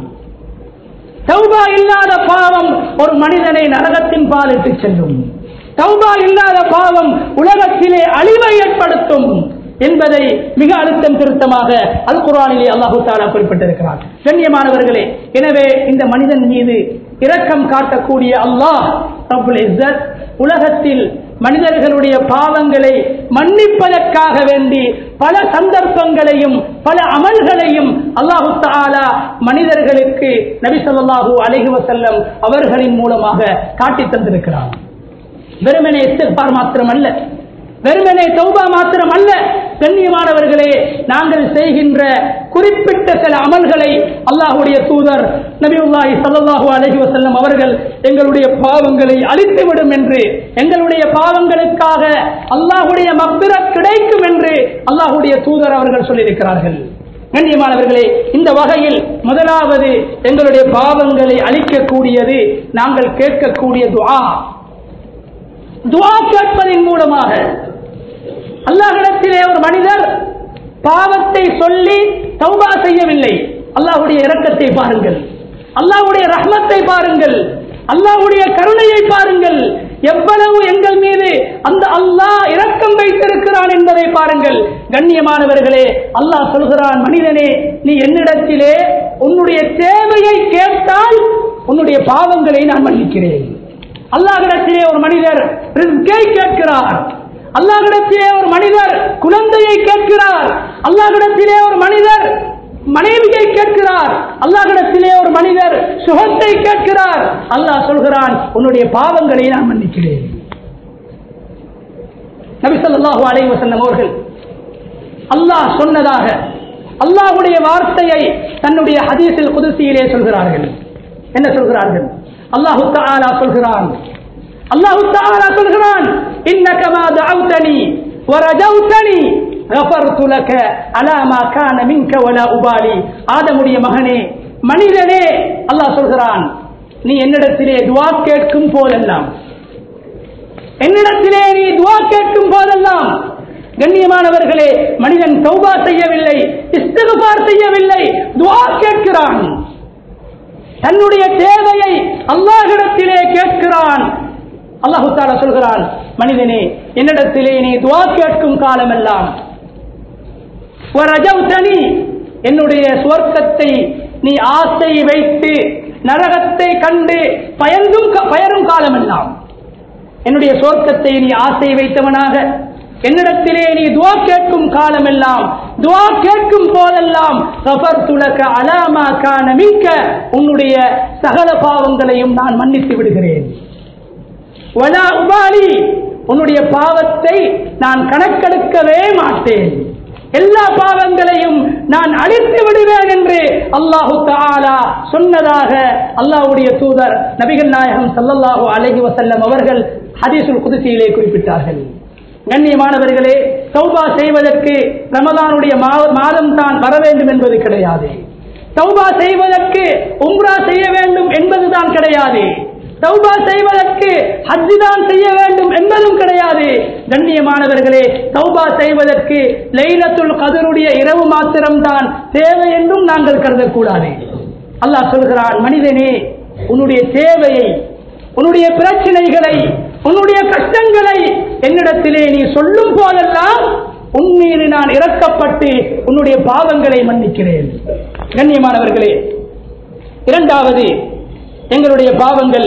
தௌபா இல்லாத பாவம் ஒரு மனிதனை நரகத்தின் பாலிட்டு செல்லும் தௌபா இல்லாத பாவம் உலகத்திலே அழிவை ஏற்படுத்தும் என்பதை மிக அழுத்தம் திருத்தமாக அல் குரானிலே அல்லாஹு தாலா குறிப்பிட்டிருக்கிறார் கண்ணியமானவர்களே எனவே இந்த மனிதன் மீது இரக்கம் காட்டக்கூடிய அல்லாஹ் ரப்புல் இஸ்ஸத் உலகத்தில் மனிதர்களுடைய பாவங்களை மன்னிப்பதற்காக வேண்டி பல சந்தர்ப்பங்களையும் பல அமல்களையும் அல்லாஹு தாலா மனிதர்களுக்கு நபி ஸல்லல்லாஹு அலைஹி வஸல்லம் அவர்களின் மூலமாக காட்டித் தந்திருக்கிறார் வெறுமனே இஸ்திக்பார் மாத்திரமல்ல வெறுமனே தௌபா மாத்திரம் அல்ல கண்ணியமானவர்களே நாங்கள் செய்கின்ற குறிப்பிட்ட சில அமல்களை அல்லாஹுடைய தூதர் நபியுல்லாஹி ஸல்லல்லாஹு அலைஹி வஸல்லம் அவர்கள் எங்களுடைய பாவங்களை அழித்துவிடும் என்று எங்களுடைய பாவங்களுக்காக அல்லாஹுடைய மக்பிரத் கிடைக்கும் என்று அல்லாஹுடைய தூதர் அவர்கள் சொல்லியிருக்கிறார்கள் கண்ணியமானவர்களே இந்த வகையில் முதலாவது எங்களுடைய பாவங்களை அழிக்கக்கூடியது நாங்கள் கேட்கக்கூடிய துஆ துஆ கேட்பதன் மூலமாக அல்லாஹிடத்திலே ஒரு மனிதர் பாவத்தை சொல்லி தௌபா செய்யவில்லை அல்லாஹுடைய இரக்கத்தை பாருங்கள் அல்லாஹுடைய ரஹ்மத்தை பாருங்கள் அல்லாஹுடைய கருணையை பாருங்கள் எவ்வளவு எங்கள் மீது அந்த அல்லாஹ் இரக்கம் வைத்திருக்கிறான் என்பதை பாருங்கள் கண்ணியமானவர்களே அல்லாஹ் சொல்கிறான் மனிதனே நீ என்னிடத்திலே உன்னுடைய தேவையை கேட்டால் உன்னுடைய பாவங்களை நான் மன்னிக்கிறேன் அல்லாஹிடத்திலே ஒரு மனிதர் ரிஸ்கை கேட்கிறார் அல்லாஹிடத்திலே ஒரு மனிதர் குழந்தையை கேட்கிறார் அல்லாஹிடத்திலே ஒரு மனிதர் மனைவியை கேட்கிறார் அல்லாஹிடத்திலே ஒரு மனிதர் சுகத்தை கேட்கிறார் அல்லாஹ் சொல்கிறான் உன்னுடைய பாவங்களை நான் மன்னிக்கிறேன் நபி ஸல்லல்லாஹு அலைஹி வஸல்லம் அவர்கள் அல்லாஹ் சொன்னதாக அல்லாஹ்வுடைய வார்த்தையை தன்னுடைய ஹதீஸில் குதுசியிலே சொல்கிறார்கள் என்ன சொல்கிறார்கள் அல்லாஹு தஆலா சொல்கிறான் அல்லாஹு தஆலா சொல்கிறான் இன்னக மா தஅவுதனி வரஜௌதனி கஃபர்து லக அலா மா கான மின்க வலா உபாலி ஆதமுடைய மகனே மனிதனே அல்லாஹ் சொல்கிறான் நீ என்னிடத்திலே துஆ கேட்கும் போதெல்லாம் என்னிடத்திலே நீ துஆ கேட்கும் போதெல்லாம் கண்ணியமானவர்களே மனிதன் தௌபா செய்யவில்லை இஸ்திகுபார் செய்யவில்லை துஆ கேட்கிறான் தன்னுடைய தேவையை அல்லாஹிடத்திலே கேட்கிறான் அல்லாஹு தாலா சொல்கிறான் மனிதனே என்னிடத்திலே நீ துவா கேட்கும் காலமெல்லாம் வரஜௌதனி என்னுடைய சுவர்க்கத்தை நீ ஆசை வைத்து நரகத்தை கண்டு பயந்தும் பயரும் காலமெல்லாம் என்னுடைய சுவர்க்கத்தை நீ ஆசை வைத்தவனாக என்னிடத்திலே நீ துவா கேட்கும் காலமெல்லாம் துவா கேட்கும் போதெல்லாம் கஃபர் துலக அலாமா கான மிக்க உன்னுடைய சகல பாவங்களையும் நான் மன்னித்து விடுகிறேன் வலா உபாலி உன்னுடைய பாவத்தை நான் கணக்கெடுக்கவே மாட்டேன் எல்லா பாவங்களையும் நான் அழித்து விடுவேன் என்று அல்லாஹு தாலா சொன்னதாக அல்லாஹ்வுடைய தூதர் நபிகள் நாயகம் ஸல்லல்லாஹு அலைஹி வஸல்லம் அவர்கள் ஹதீஸுல் குதுசியிலே குறிப்பிட்டார்கள் கண்ணியமானவர்களே தௌபா செய்வதற்கு ரமதானுடைய மாதம் தான் வர வேண்டும் என்பது கிடையாது தௌபா செய்வதற்கு உம்ரா செய்ய வேண்டும் என்பதுதான் கிடையாது தௌபா செய்வதற்கு ஹஜ்ஜு தான் செய்ய வேண்டும் என்பதும் கிடையாது கண்ணியமானவர்களே தௌபா செய்வதற்கு லைலத்துல் கதருடைய இரவு மாத்திரம்தான் தேவை என்றும் நாங்கள் கருதக்கூடாது அல்லாஹ் சொல்கிறான் மனிதனே உன்னுடைய தேவையை உன்னுடைய பிரச்சனைகளை உன்னுடைய கஷ்டங்களை என்னிடத்திலே நீ சொல்லும் போதெல்லாம் உன் மீது நான் இறக்கப்பட்டு உன்னுடைய பாவங்களை மன்னிக்கிறேன் கண்ணியமானவர்களே இரண்டாவது எங்களுடைய பாவங்கள்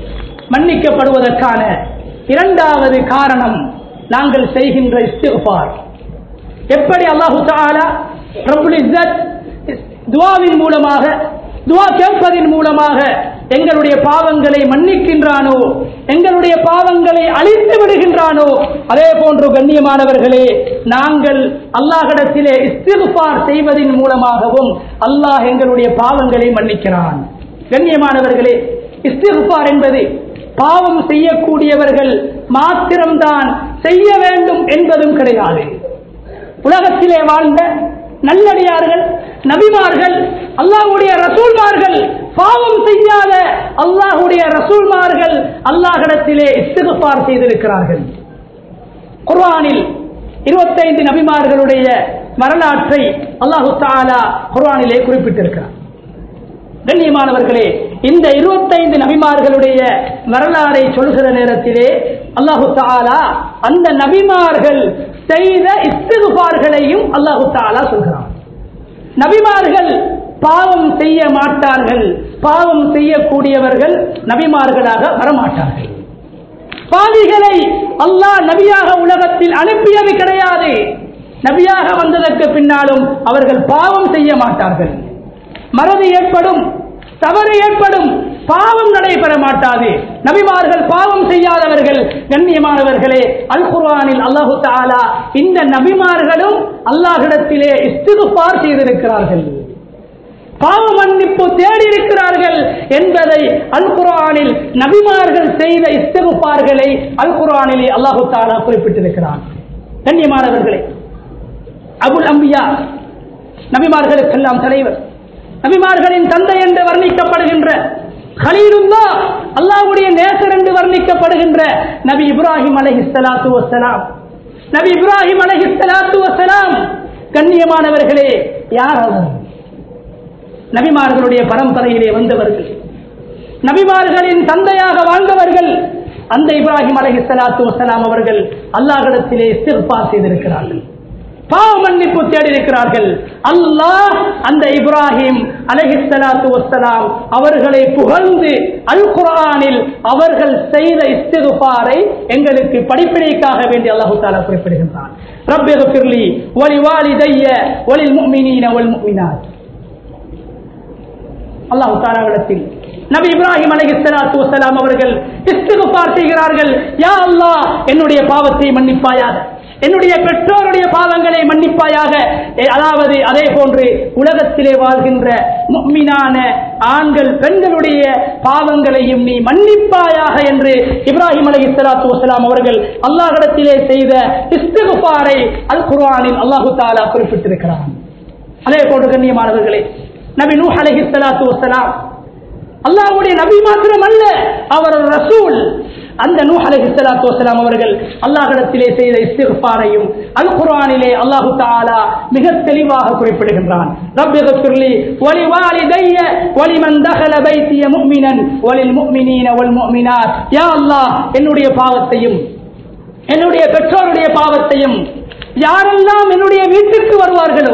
மன்னிக்கப்படுவதற்கான இரண்டாவது காரணம் நாங்கள் செய்கின்ற இஸ்திஃபார் எப்படி அல்லாஹு தஆலா ரப்புல் இஸ்ஸத் துஆவின் மூலமாக துஆ கேட்பதின் மூலமாக எங்களுடைய பாவங்களை மன்னிக்கின்றானோ எங்களுடைய பாவங்களை அழித்து விடுகின்றானோ அதே போன்று கண்ணியமானவர்களே நாங்கள் அல்லாஹிடத்திலே இஸ்திஃபார் செய்வதின் மூலமாகவும் அல்லாஹ் எங்களுடைய பாவங்களை மன்னிக்கிறான் கண்ணியமானவர்களே இஸ்திஃபார் என்பது பாவம் செய்யக்கூடியவர்கள் மாத்திரம்தான் செய்ய வேண்டும் என்பதும் கிடையாது உலகத்திலே வாழ்ந்த நல்லடியார்கள் நபிமார்கள் அல்லாஹ்வுடைய ரசூல்மார்கள் பாவம் செய்யாத அல்லாஹ்வுடைய ரசூல்மார்கள் அல்லாஹிடத்திலே இஸ்திகுபார் செய்திருக்கிறார்கள் குர்ஆனில் இருபத்தைந்து நபிமார்களுடைய வரலாற்றை அல்லாஹு தாலா குர்ஆனிலே குறிப்பிட்டிருக்கிறார் கண்ணியமானவர்களே இந்த இருபத்தைந்து நபிமார்களுடைய வரலாறை சொல்கிற நேரத்திலே அல்லாஹு தாலா அந்த நபிமார்கள் செய்த இஸ்திகுபார்களையும் அல்லாஹு தாலா சொல்கிறான் நபிமார்கள் பாவம் செய்ய மாட்டார்கள் பாவம் செய்யக்கூடியவர்கள் நபிமார்களாக வரமாட்டார்கள் பாவிகளை அல்லாஹ் நபியாக உலகத்தில் அனுப்பியது கிடையாது நபியாக வந்ததற்கு பின்னாலும் அவர்கள் பாவம் செய்ய மாட்டார்கள் மறதி ஏற்படும் தவறு ஏற்படும் பாவம் நடைபெற மாட்டாது நபிமார்கள் பாவம் செய்யாதவர்கள் கண்ணியமானவர்களே அல் குர்ஆனில் அல்லாஹு தாலா இந்த நபிமார்களும் அல்லாஹிடத்திலே இஸ்திகுபார் செய்திருக்கிறார்கள் பாவ மன்னிப்பு தேடி இருக்கிறார்கள் என்பதை அல் குர்ஆனில் நபிமார்கள் செய்த இஸ்திகுபார்களை அல் குர்ஆனிலே அல்லாஹு தாலா குறிப்பிட்டிருக்கிறான் கண்ணியமானவர்களே அபுல் அம்பியா நபிமார்களுக்கெல்லாம் தலைவர் நபிமார்களின் தந்தை என்று வர்ணிக்கப்படுகின்ற ஹலீலுல்லா அல்லாஹ்வுடைய நேசர் என்று வர்ணிக்கப்படுகின்ற நபி இப்ராஹிம் அலைஹி ஸலாத்து வஸ்ஸலாம் நபி இப்ராஹிம் அலைஹி ஸலாத்து வஸ்ஸலாம் கண்ணியமானவர்களே யார் அவர் நபிமார்களுடைய பரம்பரையிலே வந்தவர்கள் நபிமார்களின் தந்தையாக வாழ்ந்தவர்கள் அந்த இப்ராஹிம் அலைஹி ஸலாத்து வஸ்ஸலாம் அவர்கள் அல்லாஹ்விடத்திலே இஸ்திக்பார் செய்திருக்கிறார்கள் பாவ மன்னிப்பு தேடி இருக்கிறார்கள் அல்லாஹ் அந்த இப்ராஹிம் அலஹிஸ்லாத்து வசலாம் அவர்களை புகழ்ந்து அல் குரானில் அவர்கள் செய்த இஸ்திகுபாரை எங்களுக்கு படிப்பினைக்காக வேண்டி அல்லாஹு தாலா குறிப்பிடுகின்றான் ரப்பெது பிர்லி ஒலி வாலி தைய ஒலில் முக்மினீன ஒல் முக்மினாத் அல்லாஹு தாலாவிடத்தில் நபி இப்ராஹிம் அலைஹிஸ்ஸலாத்து வஸலாம் அவர்கள் இஸ்திகுபார் செய்கிறார்கள் யா அல்லாஹ் என்னுடைய பாவத்தை மன்னிப்பாயாக என்னுடைய பெற்றோருடைய பாவங்களை மன்னிப்பாயாக எ- அதாவது அதே போன்று உலகத்திலே வாழ்கின்ற முக்மினான ஆண்கள் பெண்களுடைய பாவங்களையும் நீ மன்னிப்பாயாக என்று இப்ராஹிம் அலி இஸ்லாத்து வசலாம் அவர்கள் அல்லாஹிடத்திலே செய்த இஸ்திகுபாரை அல் குர்ஆனில் அல்லாஹு தாலா குறிப்பிட்டிருக்கிறான் அதே போன்று கண்ணியமானவர்களே நபி நூஹ் அலைஹி ஸலாத்து வஸலாம் அல்லாஹ்வுடைய நபி மாத்திரம் அல்ல அவர் ஒரு ரசூல் அந்த நூஹ் அலைஹி ஸலாத்து வஸலாம் அவர்கள் அல்லாஹ்விடத்திலே செய்த இஸ்திக்பாரையும் அல் குர்ஆனிலே அல்லாஹ் தஆலா மிக தெளிவாக குறிப்பிடுகின்றான் ரப்பி க்ஃபிர்லி வலி வாலிதைய வலிமன் தഖல பைத்திய முஃமினன் வலில் முஃமினீன வல் முஃமினாத் யா அல்லாஹ் என்னுடைய பாவத்தையும் என்னுடைய பெற்றோருடைய பாவத்தையும் யாரெல்லாம் என்னுடைய வீட்டுக்கு வருவார்களோ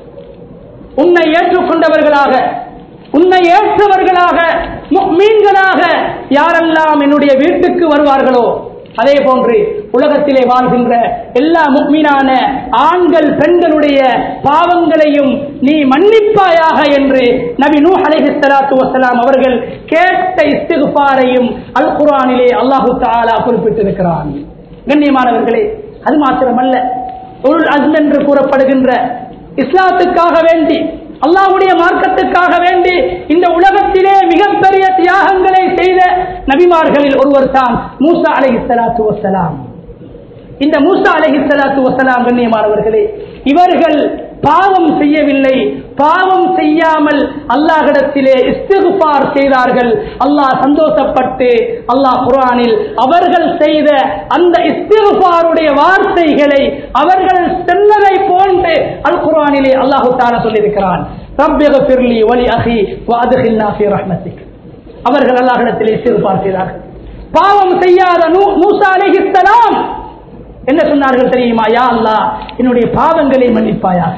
உன்னை ஏற்றுக்கொண்டவர்களாக உன்னை ஏற்றவர்களாக மீன்களாக யாரெல்லாம் என்னுடைய வீட்டுக்கு வருவார்களோ அதே போன்று உலகத்திலே வாழ்கின்ற எல்லா முக்மீனான ஆண்கள் பெண்களுடைய பாவங்களையும் நீ மன்னிப்பாயாக என்று நபி நூ அலைஹிஸ்ஸலாத்து வஸலாம் அவர்கள் கேட்ட இஸ்திகுபாரையும் அல் குர்ஆனிலே அல்லாஹு தஆலா குறிப்பிட்டிருக்கிறான் கண்ணியமானவர்களே அது மாத்திரமல்ல உல் அஸ்ம் என்று கூறப்படுகின்ற இஸ்லாத்துக்காக வேண்டி அல்லாஹ்வுடைய மார்க்கத்துக்காக வேண்டி இந்த உலகத்திலே மிகப்பெரிய தியாகங்களை செய்த நபிமார்களில் ஒருவர் தான் மூசா அலைஹிஸ்ஸலாத்து வஸ்ஸலாம் இந்த மூசா அலைஹிஸ்ஸலாத்து வஸ்ஸலாம் கண்ணியமானவர்களே இவர்கள் பாவம் செய்யவில்லை பாவம் செய்யாமல் அல்லாஹ்விடத்திலே இஸ்திகுபார் செய்தார்கள் அல்லாஹ் சந்தோஷப்பட்டு அல்லாஹ் குர்ஆனில் அவர்கள் செய்த அந்த இஸ்திகுபாருடைய வார்த்தைகளை அவர்கள் சென்னதை போன்று அல் குர்ஆனிலே அல்லாஹ் தஆலா சொல்லியிருக்கிறான் ரப்பிக்ஃபிர்லி வலி அஹி வஅத்கில்னா ஃபீ ரஹ்மத்திக் அவர்கள் அல்லாஹ்விடத்திலே இஸ்திகுபார் செய்தார்கள் பாவம் செய்யாத நூ- மூசா அலைஹிஸ்ஸலாம் என்ன சொன்னார்கள் தெரியுமா யா அல்லாஹ் என்னுடைய பாவங்களை மன்னிப்பாயாக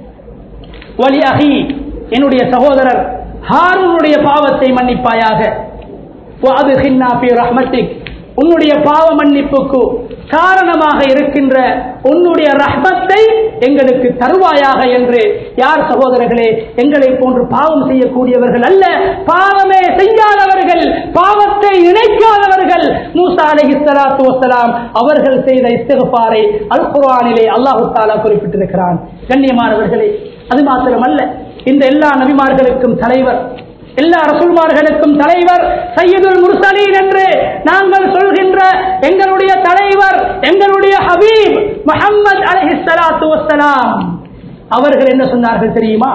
வலியாகி என்னுடைய சகோதரர் ஹாரூனுடைய பாவத்தை மன்னிப்பாயாக وَأَدْخِلْنَا فِي رَحْمَتِكَ உன்னுடைய பாவ மன்னிப்புக்கு காரணமாக இருக்கின்ற உன்னுடைய ரஹ்மத்தை எங்களுக்கு தருவாயாக என்று யார் சகோதரர்களே எங்களை போன்று பாவம் செய்யக்கூடியவர்கள் அல்ல பாவமே செய்யாதவர்கள் பாவத்தை நினைக்காதவர்கள் மூசா அலைஹி ஸலாத்து வஸலாம் அவர்கள் செய்த இஸ்திக்பாரை அல் குர்ஆனிலே அல்லாஹ் தஆலா குறிப்பிட்டிருக்கிறான் கண்ணியமானவர்களே அது மாத்திரமல்ல இந்த எல்லா நபிமார்களுக்கும் தலைவர் எல்லா ரசூல்மார்களுக்கும் தலைவர் சையதுல் முர்சலீன் என்று நாங்கள் சொல்கின்ற எங்களுடைய தலைவர் எங்களுடைய ஹபீப் முஹம்மது அலைஹிஸ்ஸலாத்து வஸ்ஸலாம் அவர்கள் என்ன சொன்னார்கள் தெரியுமா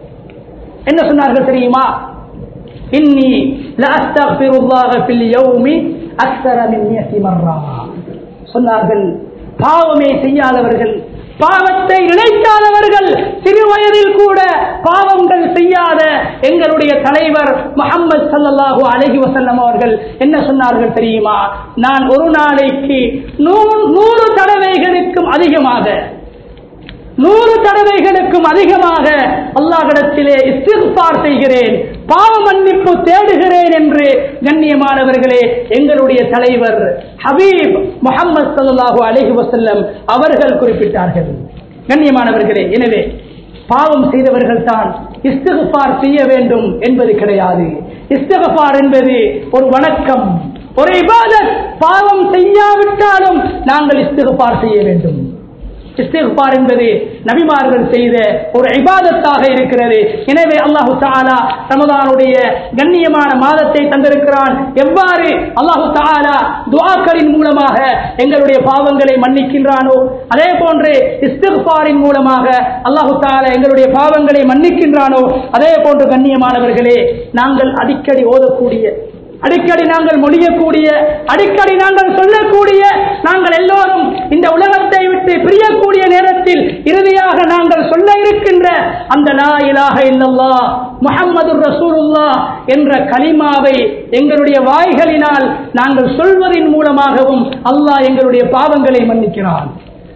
என்ன சொன்னார்கள் தெரியுமா இன்னி லஅஸ்தக்ஃபிருல்லாஹ ஃபில் யௌமி அக்ஸர மின் மியத்தி மர்ரா சொன்னார்கள் பாவமே செய்யாதவர்கள் பாவத்தை நினைக்காதவர்கள் சிறு வயதில் கூட பாவங்கள் செய்யாத எங்களுடைய தலைவர் முகமது சல்லல்லாஹு அலைஹி வஸல்லம் அவர்கள் என்ன சொன்னார்கள் தெரியுமா நான் ஒரு நாளைக்கு நூ- நூறு தடவைகளுக்கும் அதிகமாக நூறு தடவைகளுக்கும் அதிகமாக அல்லாஹ்விடத்திலே இஸ்திக்பார் செய்கிறேன் பாவ மன்னிப்பு தேடுகிறேன் என்று கண்ணியமானவர்களே எங்களுடைய தலைவர் ஹபீப் முஹம்மது ஸல்லல்லாஹு அலைஹி வஸல்லம் அவர்கள் குறிப்பிட்டார்கள் கண்ணியமானவர்களே எனவே பாவம் செய்தவர்கள் தான் இஸ்திகுபார் செய்ய வேண்டும் என்பது கிடையாது இஸ்திகுபார் என்பது ஒரு வணக்கம் ஒரு இபாதத் பாவம் செய்யாவிட்டாலும் நாங்கள் இஸ்திகுபார் செய்ய வேண்டும் இஸ்திக்பார் என்பது நபிமார்கள் செய்த ஒரு இபாதத்தாக இருக்கிறது எனவே அல்லாஹு தஆலா ரமதானுடைய கண்ணியமான மாதத்தை தந்திருக்கிறான் எவ்வாறு அல்லாஹு தஆலா துஆக்களின் மூலமாக எங்களுடைய பாவங்களை மன்னிக்கின்றானோ அதே போன்று இஸ்திக்பாரின் மூலமாக அல்லாஹு தஆலா எங்களுடைய பாவங்களை மன்னிக்கின்றானோ அதே போன்று கண்ணியமானவர்களே நாங்கள் அடிக்கடி ஓதக்கூடிய அடிக்கடி நாங்கள் மொழியக்கூடிய அடிக்கடி நாங்கள் சொல்லக்கூடிய நாங்கள் எல்லோரும் இந்த உலகத்தை விட்டு பிரியக்கூடிய நேரத்தில் இறுதியாக நாங்கள் சொல்ல இருக்கின்ற அந்த லா இலாஹ இல்லல்லாஹ் முஹம்மது ரசூலுல்லாஹ் என்ற கலிமாவை எங்களுடைய வாய்களினால் நாங்கள் சொல்வதின் மூலமாகவும் அல்லாஹ் எங்களுடைய பாவங்களை மன்னிக்கிறான்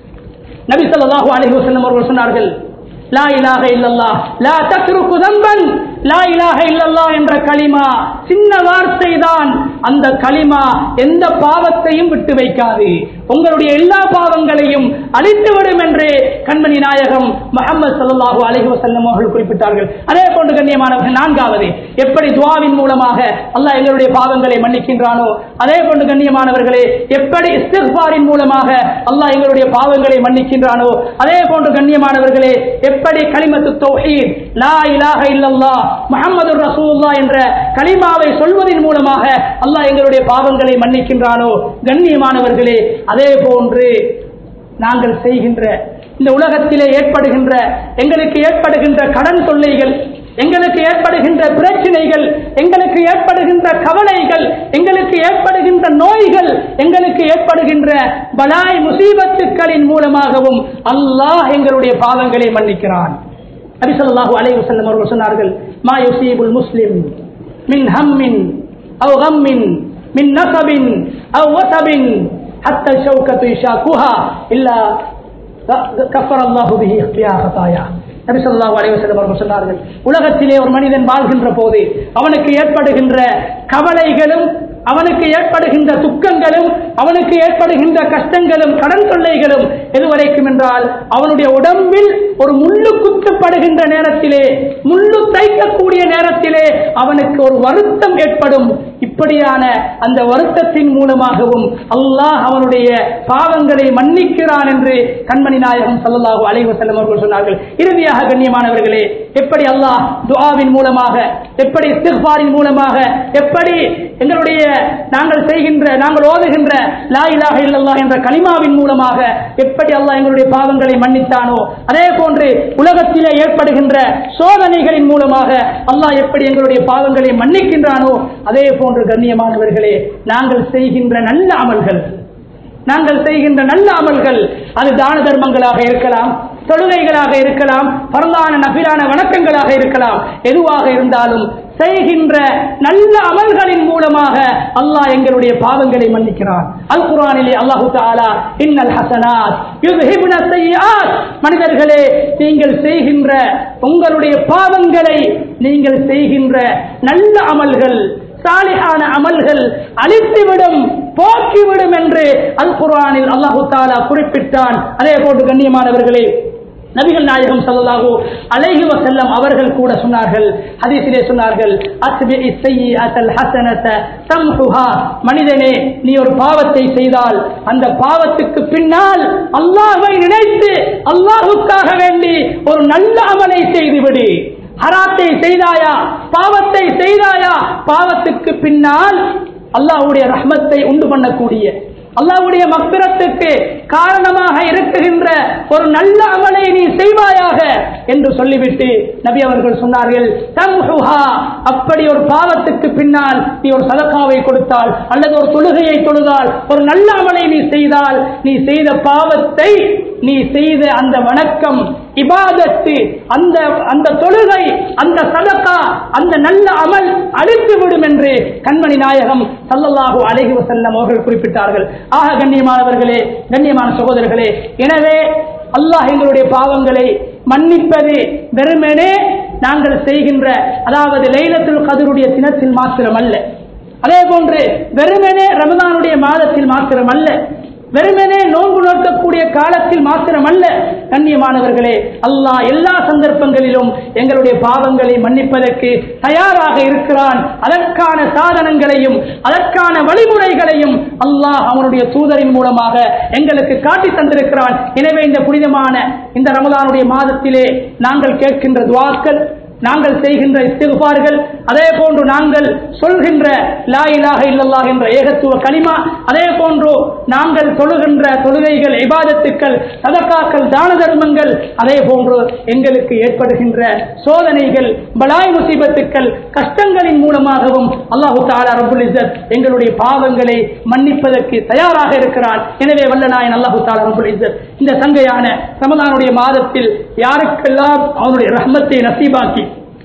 நபி ஸல்லல்லாஹு அலைஹி வஸல்லம் அவர்கள் சொன்னார்கள் லா இலாஹ இல்லல்லாஹ் லா தத்ருக்கு தம்பன் லா இலாஹ இல்லல்லாஹ் என்ற கலிமா சின்ன வார்த்தை தான் அந்த கலிமா எந்த பாவத்தையும் விட்டு வைக்காது உங்களுடைய எல்லா பாவங்களையும் அழித்துவிடும் என்று கண்மணி நாயகம் முஹம்மது ஸல்லல்லாஹு அலைஹி வஸல்லம் அவர்கள் குறிப்பிட்டார்கள் அதே போன்று கண்ணியமானவர்கள் நான்காவது எப்படி துஆவின் மூலமாக அல்லாஹ் எங்களுடைய பாவங்களை மன்னிக்கின்றானோ அதே போன்று கண்ணியமானவர்களே எப்படி இஸ்திக்பாரின் மூலமாக அல்லாஹ் எங்களுடைய பாவங்களை மன்னிக்கின்றானோ அதே போன்று கண்ணியமானவர்களே எப்படி கலிமத்து தௌஹீத் லா இலாஹ இல்லல்லாஹ் முஹம்மது ரசூலுல்லாஹ் என்ற கலிமாவை சொல்வதன் மூலமாக அல்லாஹ் எங்களுடைய பாவங்களை மன்னிக்கின்றானோ கண்ணியமானவர்களே அதே போன்று நாங்கள் செய்கின்ற இந்த உலகத்திலே ஏற்படுகின்ற எங்களுக்கு ஏற்படுகின்ற கடன் தொல்லைகள் எங்களுக்கு ஏற்படுகின்ற பிரச்சனைகள் எங்களுக்கு ஏற்படுகின்ற கவலைகள் எங்களுக்கு ஏற்படுகின்ற நோய்கள் எங்களுக்கு ஏற்படுகின்ற பலாய் முசீபத்துக்களின் மூலமாகவும் அல்லாஹ் எங்களுடைய பாவங்களை மன்னிக்கிறான் நபி ஸல்லல்லாஹு அலைஹி வஸல்லம் அவர்கள் சொன்னார்கள் மா யுசீபுல் முஸ்லிம் மின் ஹம்மின் அவ் கம்மின் மின் நஸபின் அவ் வஸபின் حتى الشوكة يشاكها إلا كفر الله به اختيار خطايا நபி ஸல்லல்லாஹு அலைஹி வஸல்லம் அவர்கள் சொன்னார்கள் உலகத்திலே ஒரு மனிதன் வாழ்கின்ற போது அவனுக்கு ஏற்படுகின்ற கவலைகளும் அவனுக்கு ஏற்படுகின்ற துக்கங்களும் அவனுக்கு ஏற்படுகின்ற கஷ்டங்களும் கடன் தொல்லைகளும் எதுவரைக்கும் என்றால் அவனுடைய உடம்பில் ஒரு முள்ளு குத்துப்படுகின்ற நேரத்திலே முள்ளு தைக்கக்கூடிய நேரத்திலே அவனுக்கு ஒரு வருத்தம் ஏற்படும் இப்படியான அந்த வருத்தத்தின் மூலமாகவும் அல்லாஹ் அவனுடைய பாவங்களை மன்னிக்கிறான் என்று கண்மணி நாயகம் ஸல்லல்லாஹு அலைஹி வஸல்லம் அவர்கள் சொன்னார்கள் இறுதியாக கண்ணியமானவர்களே எப்படி அல்லாஹ் துஆவின் மூலமாக எப்படி இஸ்திக்பாரின் மூலமாக எப்படி எங்களுடைய நாங்கள் செய்கின்ற நாங்கள் ஓதுகின்ற லா இலாஹ இல்லல்லாஹ் என்ற கலிமாவின் மூலமாக எப்படி அல்லாஹ் எங்களுடைய பாவங்களை மன்னித்தானோ அதே போன்று உலகத்திலே ஏற்படுகின்ற சோதனைகளின் மூலமாக அல்லாஹ் எப்படி எங்களுடைய பாவங்களை மன்னிக்கின்றானோ அதே போன்று கண்ணியமானவர்களே நாங்கள் செய்கின்ற நல்ல அமல்கள் நாங்கள் செய்கின்ற நல்ல அமல்கள் அது தான தர்மங்களாக இருக்கலாம் தொழுகைகளாக இருக்கலாம் பரந்தான நபிலான வணக்கங்களாக இருக்கலாம் எதுவாக இருந்தாலும் செய்கின்ற நல்ல அமல்களின் மூலமாக அல்லாஹ் எங்களுடைய பாவங்களை மன்னிக்கிறான் அல் குரானிலே அல்லாஹு தாலா இன்னல் ஹசனாத் யுத்ஹிபுன ஸய்யிஆத் மனிதர்களே நீங்கள் செய்கின்ற உங்களுடைய பாவங்களை நீங்கள் செய்கின்ற நல்ல அமல்கள் சாலிஹான அமல்கள் அழித்துவிடும் போக்கிவிடும் என்று அல் குர்ஆனில் அல்லாஹு தாலா குறிப்பிட்டான் அதே போன்று கண்ணியமானவர்களே நபிகள் நாயகம் ஸல்லல்லாஹு அலைஹி வஸல்லம் அவர்கள் கூட சொன்னார்கள் ஹதீஸிலே சொன்னார்கள் அஸ்பிஇ ஸய்யிஅத்தல் ஹஸனத தம்ஹுஹா மனிதனே நீ ஒரு பாவத்தை செய்தால் அந்த பாவத்துக்கு பின்னால் அல்லாஹ்வை நினைத்து அல்லாஹ்வுக்காக வேண்டி ஒரு நல்ல அமலை செய்துவிடு ஹராத்தை செய்தாயா பாவத்தை செய்தாயா பாவத்துக்கு பின்னால் அல்லாஹ்வுடைய ரஹ்மத்தை உண்டு பண்ணக்கூடிய அல்லாஹ்வுடைய மக்பிரத்துக்கு காரணமாக இருக்குகின்ற ஒரு நல்ல அமலை நீ செய்வாயாக என்று சொல்லிவிட்டு நபி அவர்கள் சொன்னார்கள் தம்ஹுஹா அப்படி ஒரு பாவத்துக்கு பின்னால் நீ ஒரு சதக்காவை கொடுத்தால் அல்லது ஒரு தொழுகையை தொழுதால் ஒரு நல்ல அமலை நீ செய்தால் நீ செய்த பாவத்தை நீ செய்த அந்த வணக்கம் இபாதத்து அந்த அந்த தொழுகை அந்த சதக்கா அந்த நல்ல அமல் அழித்து விடும் என்று கண்மணி நாயகம் சல்லல்லாஹு அலைஹி வஸல்லம் அவர்கள் குறிப்பிட்டார்கள் ஆக கண்ணியமானவர்களே கண்ணியமான சகோதரர்களே எனவே அல்லாஹ் எங்களுடைய பாவங்களை மன்னிப்பது வெறுமனே நாங்கள் செய்கின்ற அதாவது லைலத்துல் கதருடைய தினத்தில் மாத்திரம் அல்ல அதே போன்று வெறுமனே ரமதானுடைய மாதத்தில் மாத்திரம் அல்ல வெறுமனே நோன்பு நோக்கக்கூடிய காலத்தில் மாத்திரமல்ல கண்ணியமானவர்களே அல்லாஹ் எல்லா சந்தர்ப்பங்களிலும் எங்களுடைய பாவங்களை மன்னிப்பதற்கு தயாராக இருக்கிறான் அதற்கான சாதனங்களையும் அதற்கான வழிமுறைகளையும் அல்லாஹ் அவனுடைய தூதரின் மூலமாக எங்களுக்கு காட்டி தந்திருக்கிறான் எனவே இந்த புனிதமான இந்த ரமலானுடைய மாதத்திலே நாங்கள் கேட்கின்ற துவாக்கள் நாங்கள் செய்கின்ற இஸ்திகுபார்கள் அதே போன்று நாங்கள் சொல்கின்ற லா இலாஹ இல்லல்லாஹ் என்ற ஏகத்துவ கலிமா அதே போன்று நாங்கள் தொழுகின்ற தொழுகைகள் இபாதத்துக்கள் சதக்காக்கள் தான தர்மங்கள் அதே போன்று எங்களுக்கு ஏற்படுகின்ற சோதனைகள் பலாய் முசீபத்துக்கள் கஷ்டங்களின் மூலமாகவும் அல்லாஹு தாலா ரபுல் இஸ்ஸத் எங்களுடைய பாவங்களை மன்னிப்பதற்கு தயாராக இருக்கிறான் எனவே வல்ல நாயன் அல்லாஹு தாலா ரபுல் இஸ்ஸத் இந்த சங்கையான ரமலானுடைய மாதத்தில் யாருக்கெல்லாம் அவனுடைய ரஹ்மத்தை நசீபாக்கி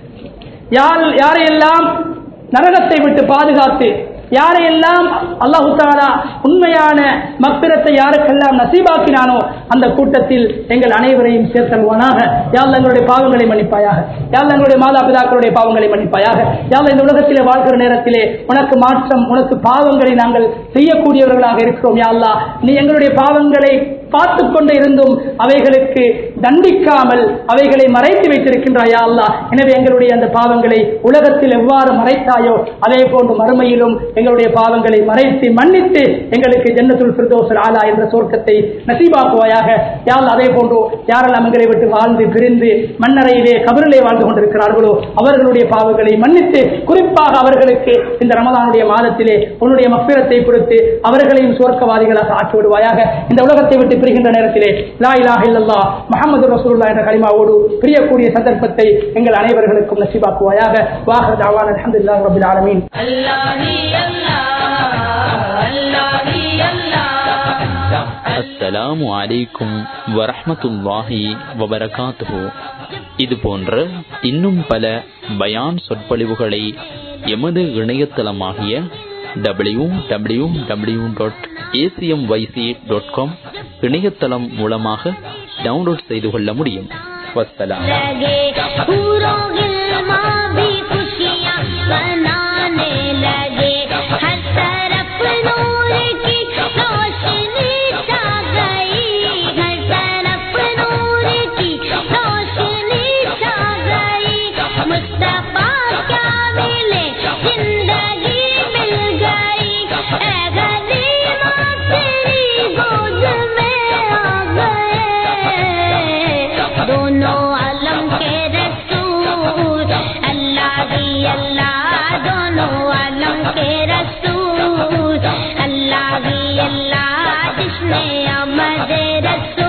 யார் யாரையெல்லாம் நரகத்தை விட்டு பாதுகாத்து யாரையெல்லாம் அல்லாஹு தாலா உண்மையான மக்பிரத்தை யாருக்கெல்லாம் நசீபாக்கினானோ அந்த கூட்டத்தில் எங்கள் அனைவரையும் சேர்த்தல்வானாக யாழ் எங்களுடைய பாவங்களை மன்னிப்பாயாக யாழ் எங்களுடைய மாதா பிதாக்களுடைய பாவங்களை மன்னிப்பாயாக யாழ் இந்த உலகத்திலே வாழ்கிற நேரத்திலே உனக்கு மாற்றம் உனக்கு பாவங்களை நாங்கள் செய்யக்கூடியவர்களாக இருக்கிறோம் யாழ்லா நீ எங்களுடைய பாவங்களை பார்த்து கொண்டு இருந்தும் அவைகளுக்கு தண்டிக்காமல் அவைகளை மறைத்து வைத்திருக்கின்றாயா அல்லா எனவே எங்களுடைய அந்த பாவங்களை உலகத்தில் எவ்வாறு மறைத்தாயோ அதே போன்று மறுமையிலும் எங்களுடைய பாவங்களை மறைத்து மன்னித்து எங்களுக்கு ஜன்னத்துல் ஃபிர்தோசல் ஆலா என்ற சொர்க்கத்தை நசீபாக்குவாயாக யாழ் அதே போன்று யாரெல்லாம் எங்களை விட்டு வாழ்ந்து பிரிந்து மண்ணறையிலே கபரிலே வாழ்ந்து கொண்டிருக்கிறார்களோ அவர்களுடைய பாவங்களை மன்னித்து குறிப்பாக அவர்களுக்கு இந்த ரமதானுடைய மாதத்திலே உன்னுடைய மப்பிரத்தை கொடுத்து அவர்களையும் சுவர்க்கவாதிகளாக ஆக்கி விடுவாயாக இந்த உலகத்தை விட்டு பிரிகின்ற நேரத்திலே லா இலாஹ இல்லல்லாஹ் முஹம்மது ரசூலுல்லாஹ் என்ற கலிமாவோடு பிரியக்கூடிய சந்தர்ப்பத்தை எங்கள் அனைவர்களுக்கும் நசீபாக்குவாயாக வாஹர் தாவான் அல்ஹம்துலில்லாஹி ரப்பில் ஆலமீன் அஸ்ஸலாமு அலைக்கும் வரஹ்மத்துல்லாஹி வபரகாத்துஹு இது போன்ற இன்னும் பல பயான் சொற்பொழிவுகளை எமது இணையதளமாகிய W W W dot ACM YC dot com இணையதளம் மூலமாக டவுன்லோட் செய்து கொள்ள முடியும் வஸ்ஸலாம் लगे पूरों गिलमा भी खुशियाँ मनाने लगे हर तरफ नूर की रोशनी छा गई हर तरफ नूर की रोशनी छा गई मुस्तफा क्या मिले जिंदगी मिल गई ऐ गरीबा तेरी गोद में आ गए दोनों आलम के रसूल अल्लाह ही अल्लाह दोनों आलम के रसूल अल्लाह ही अल्लाह जिसने अमद रसूल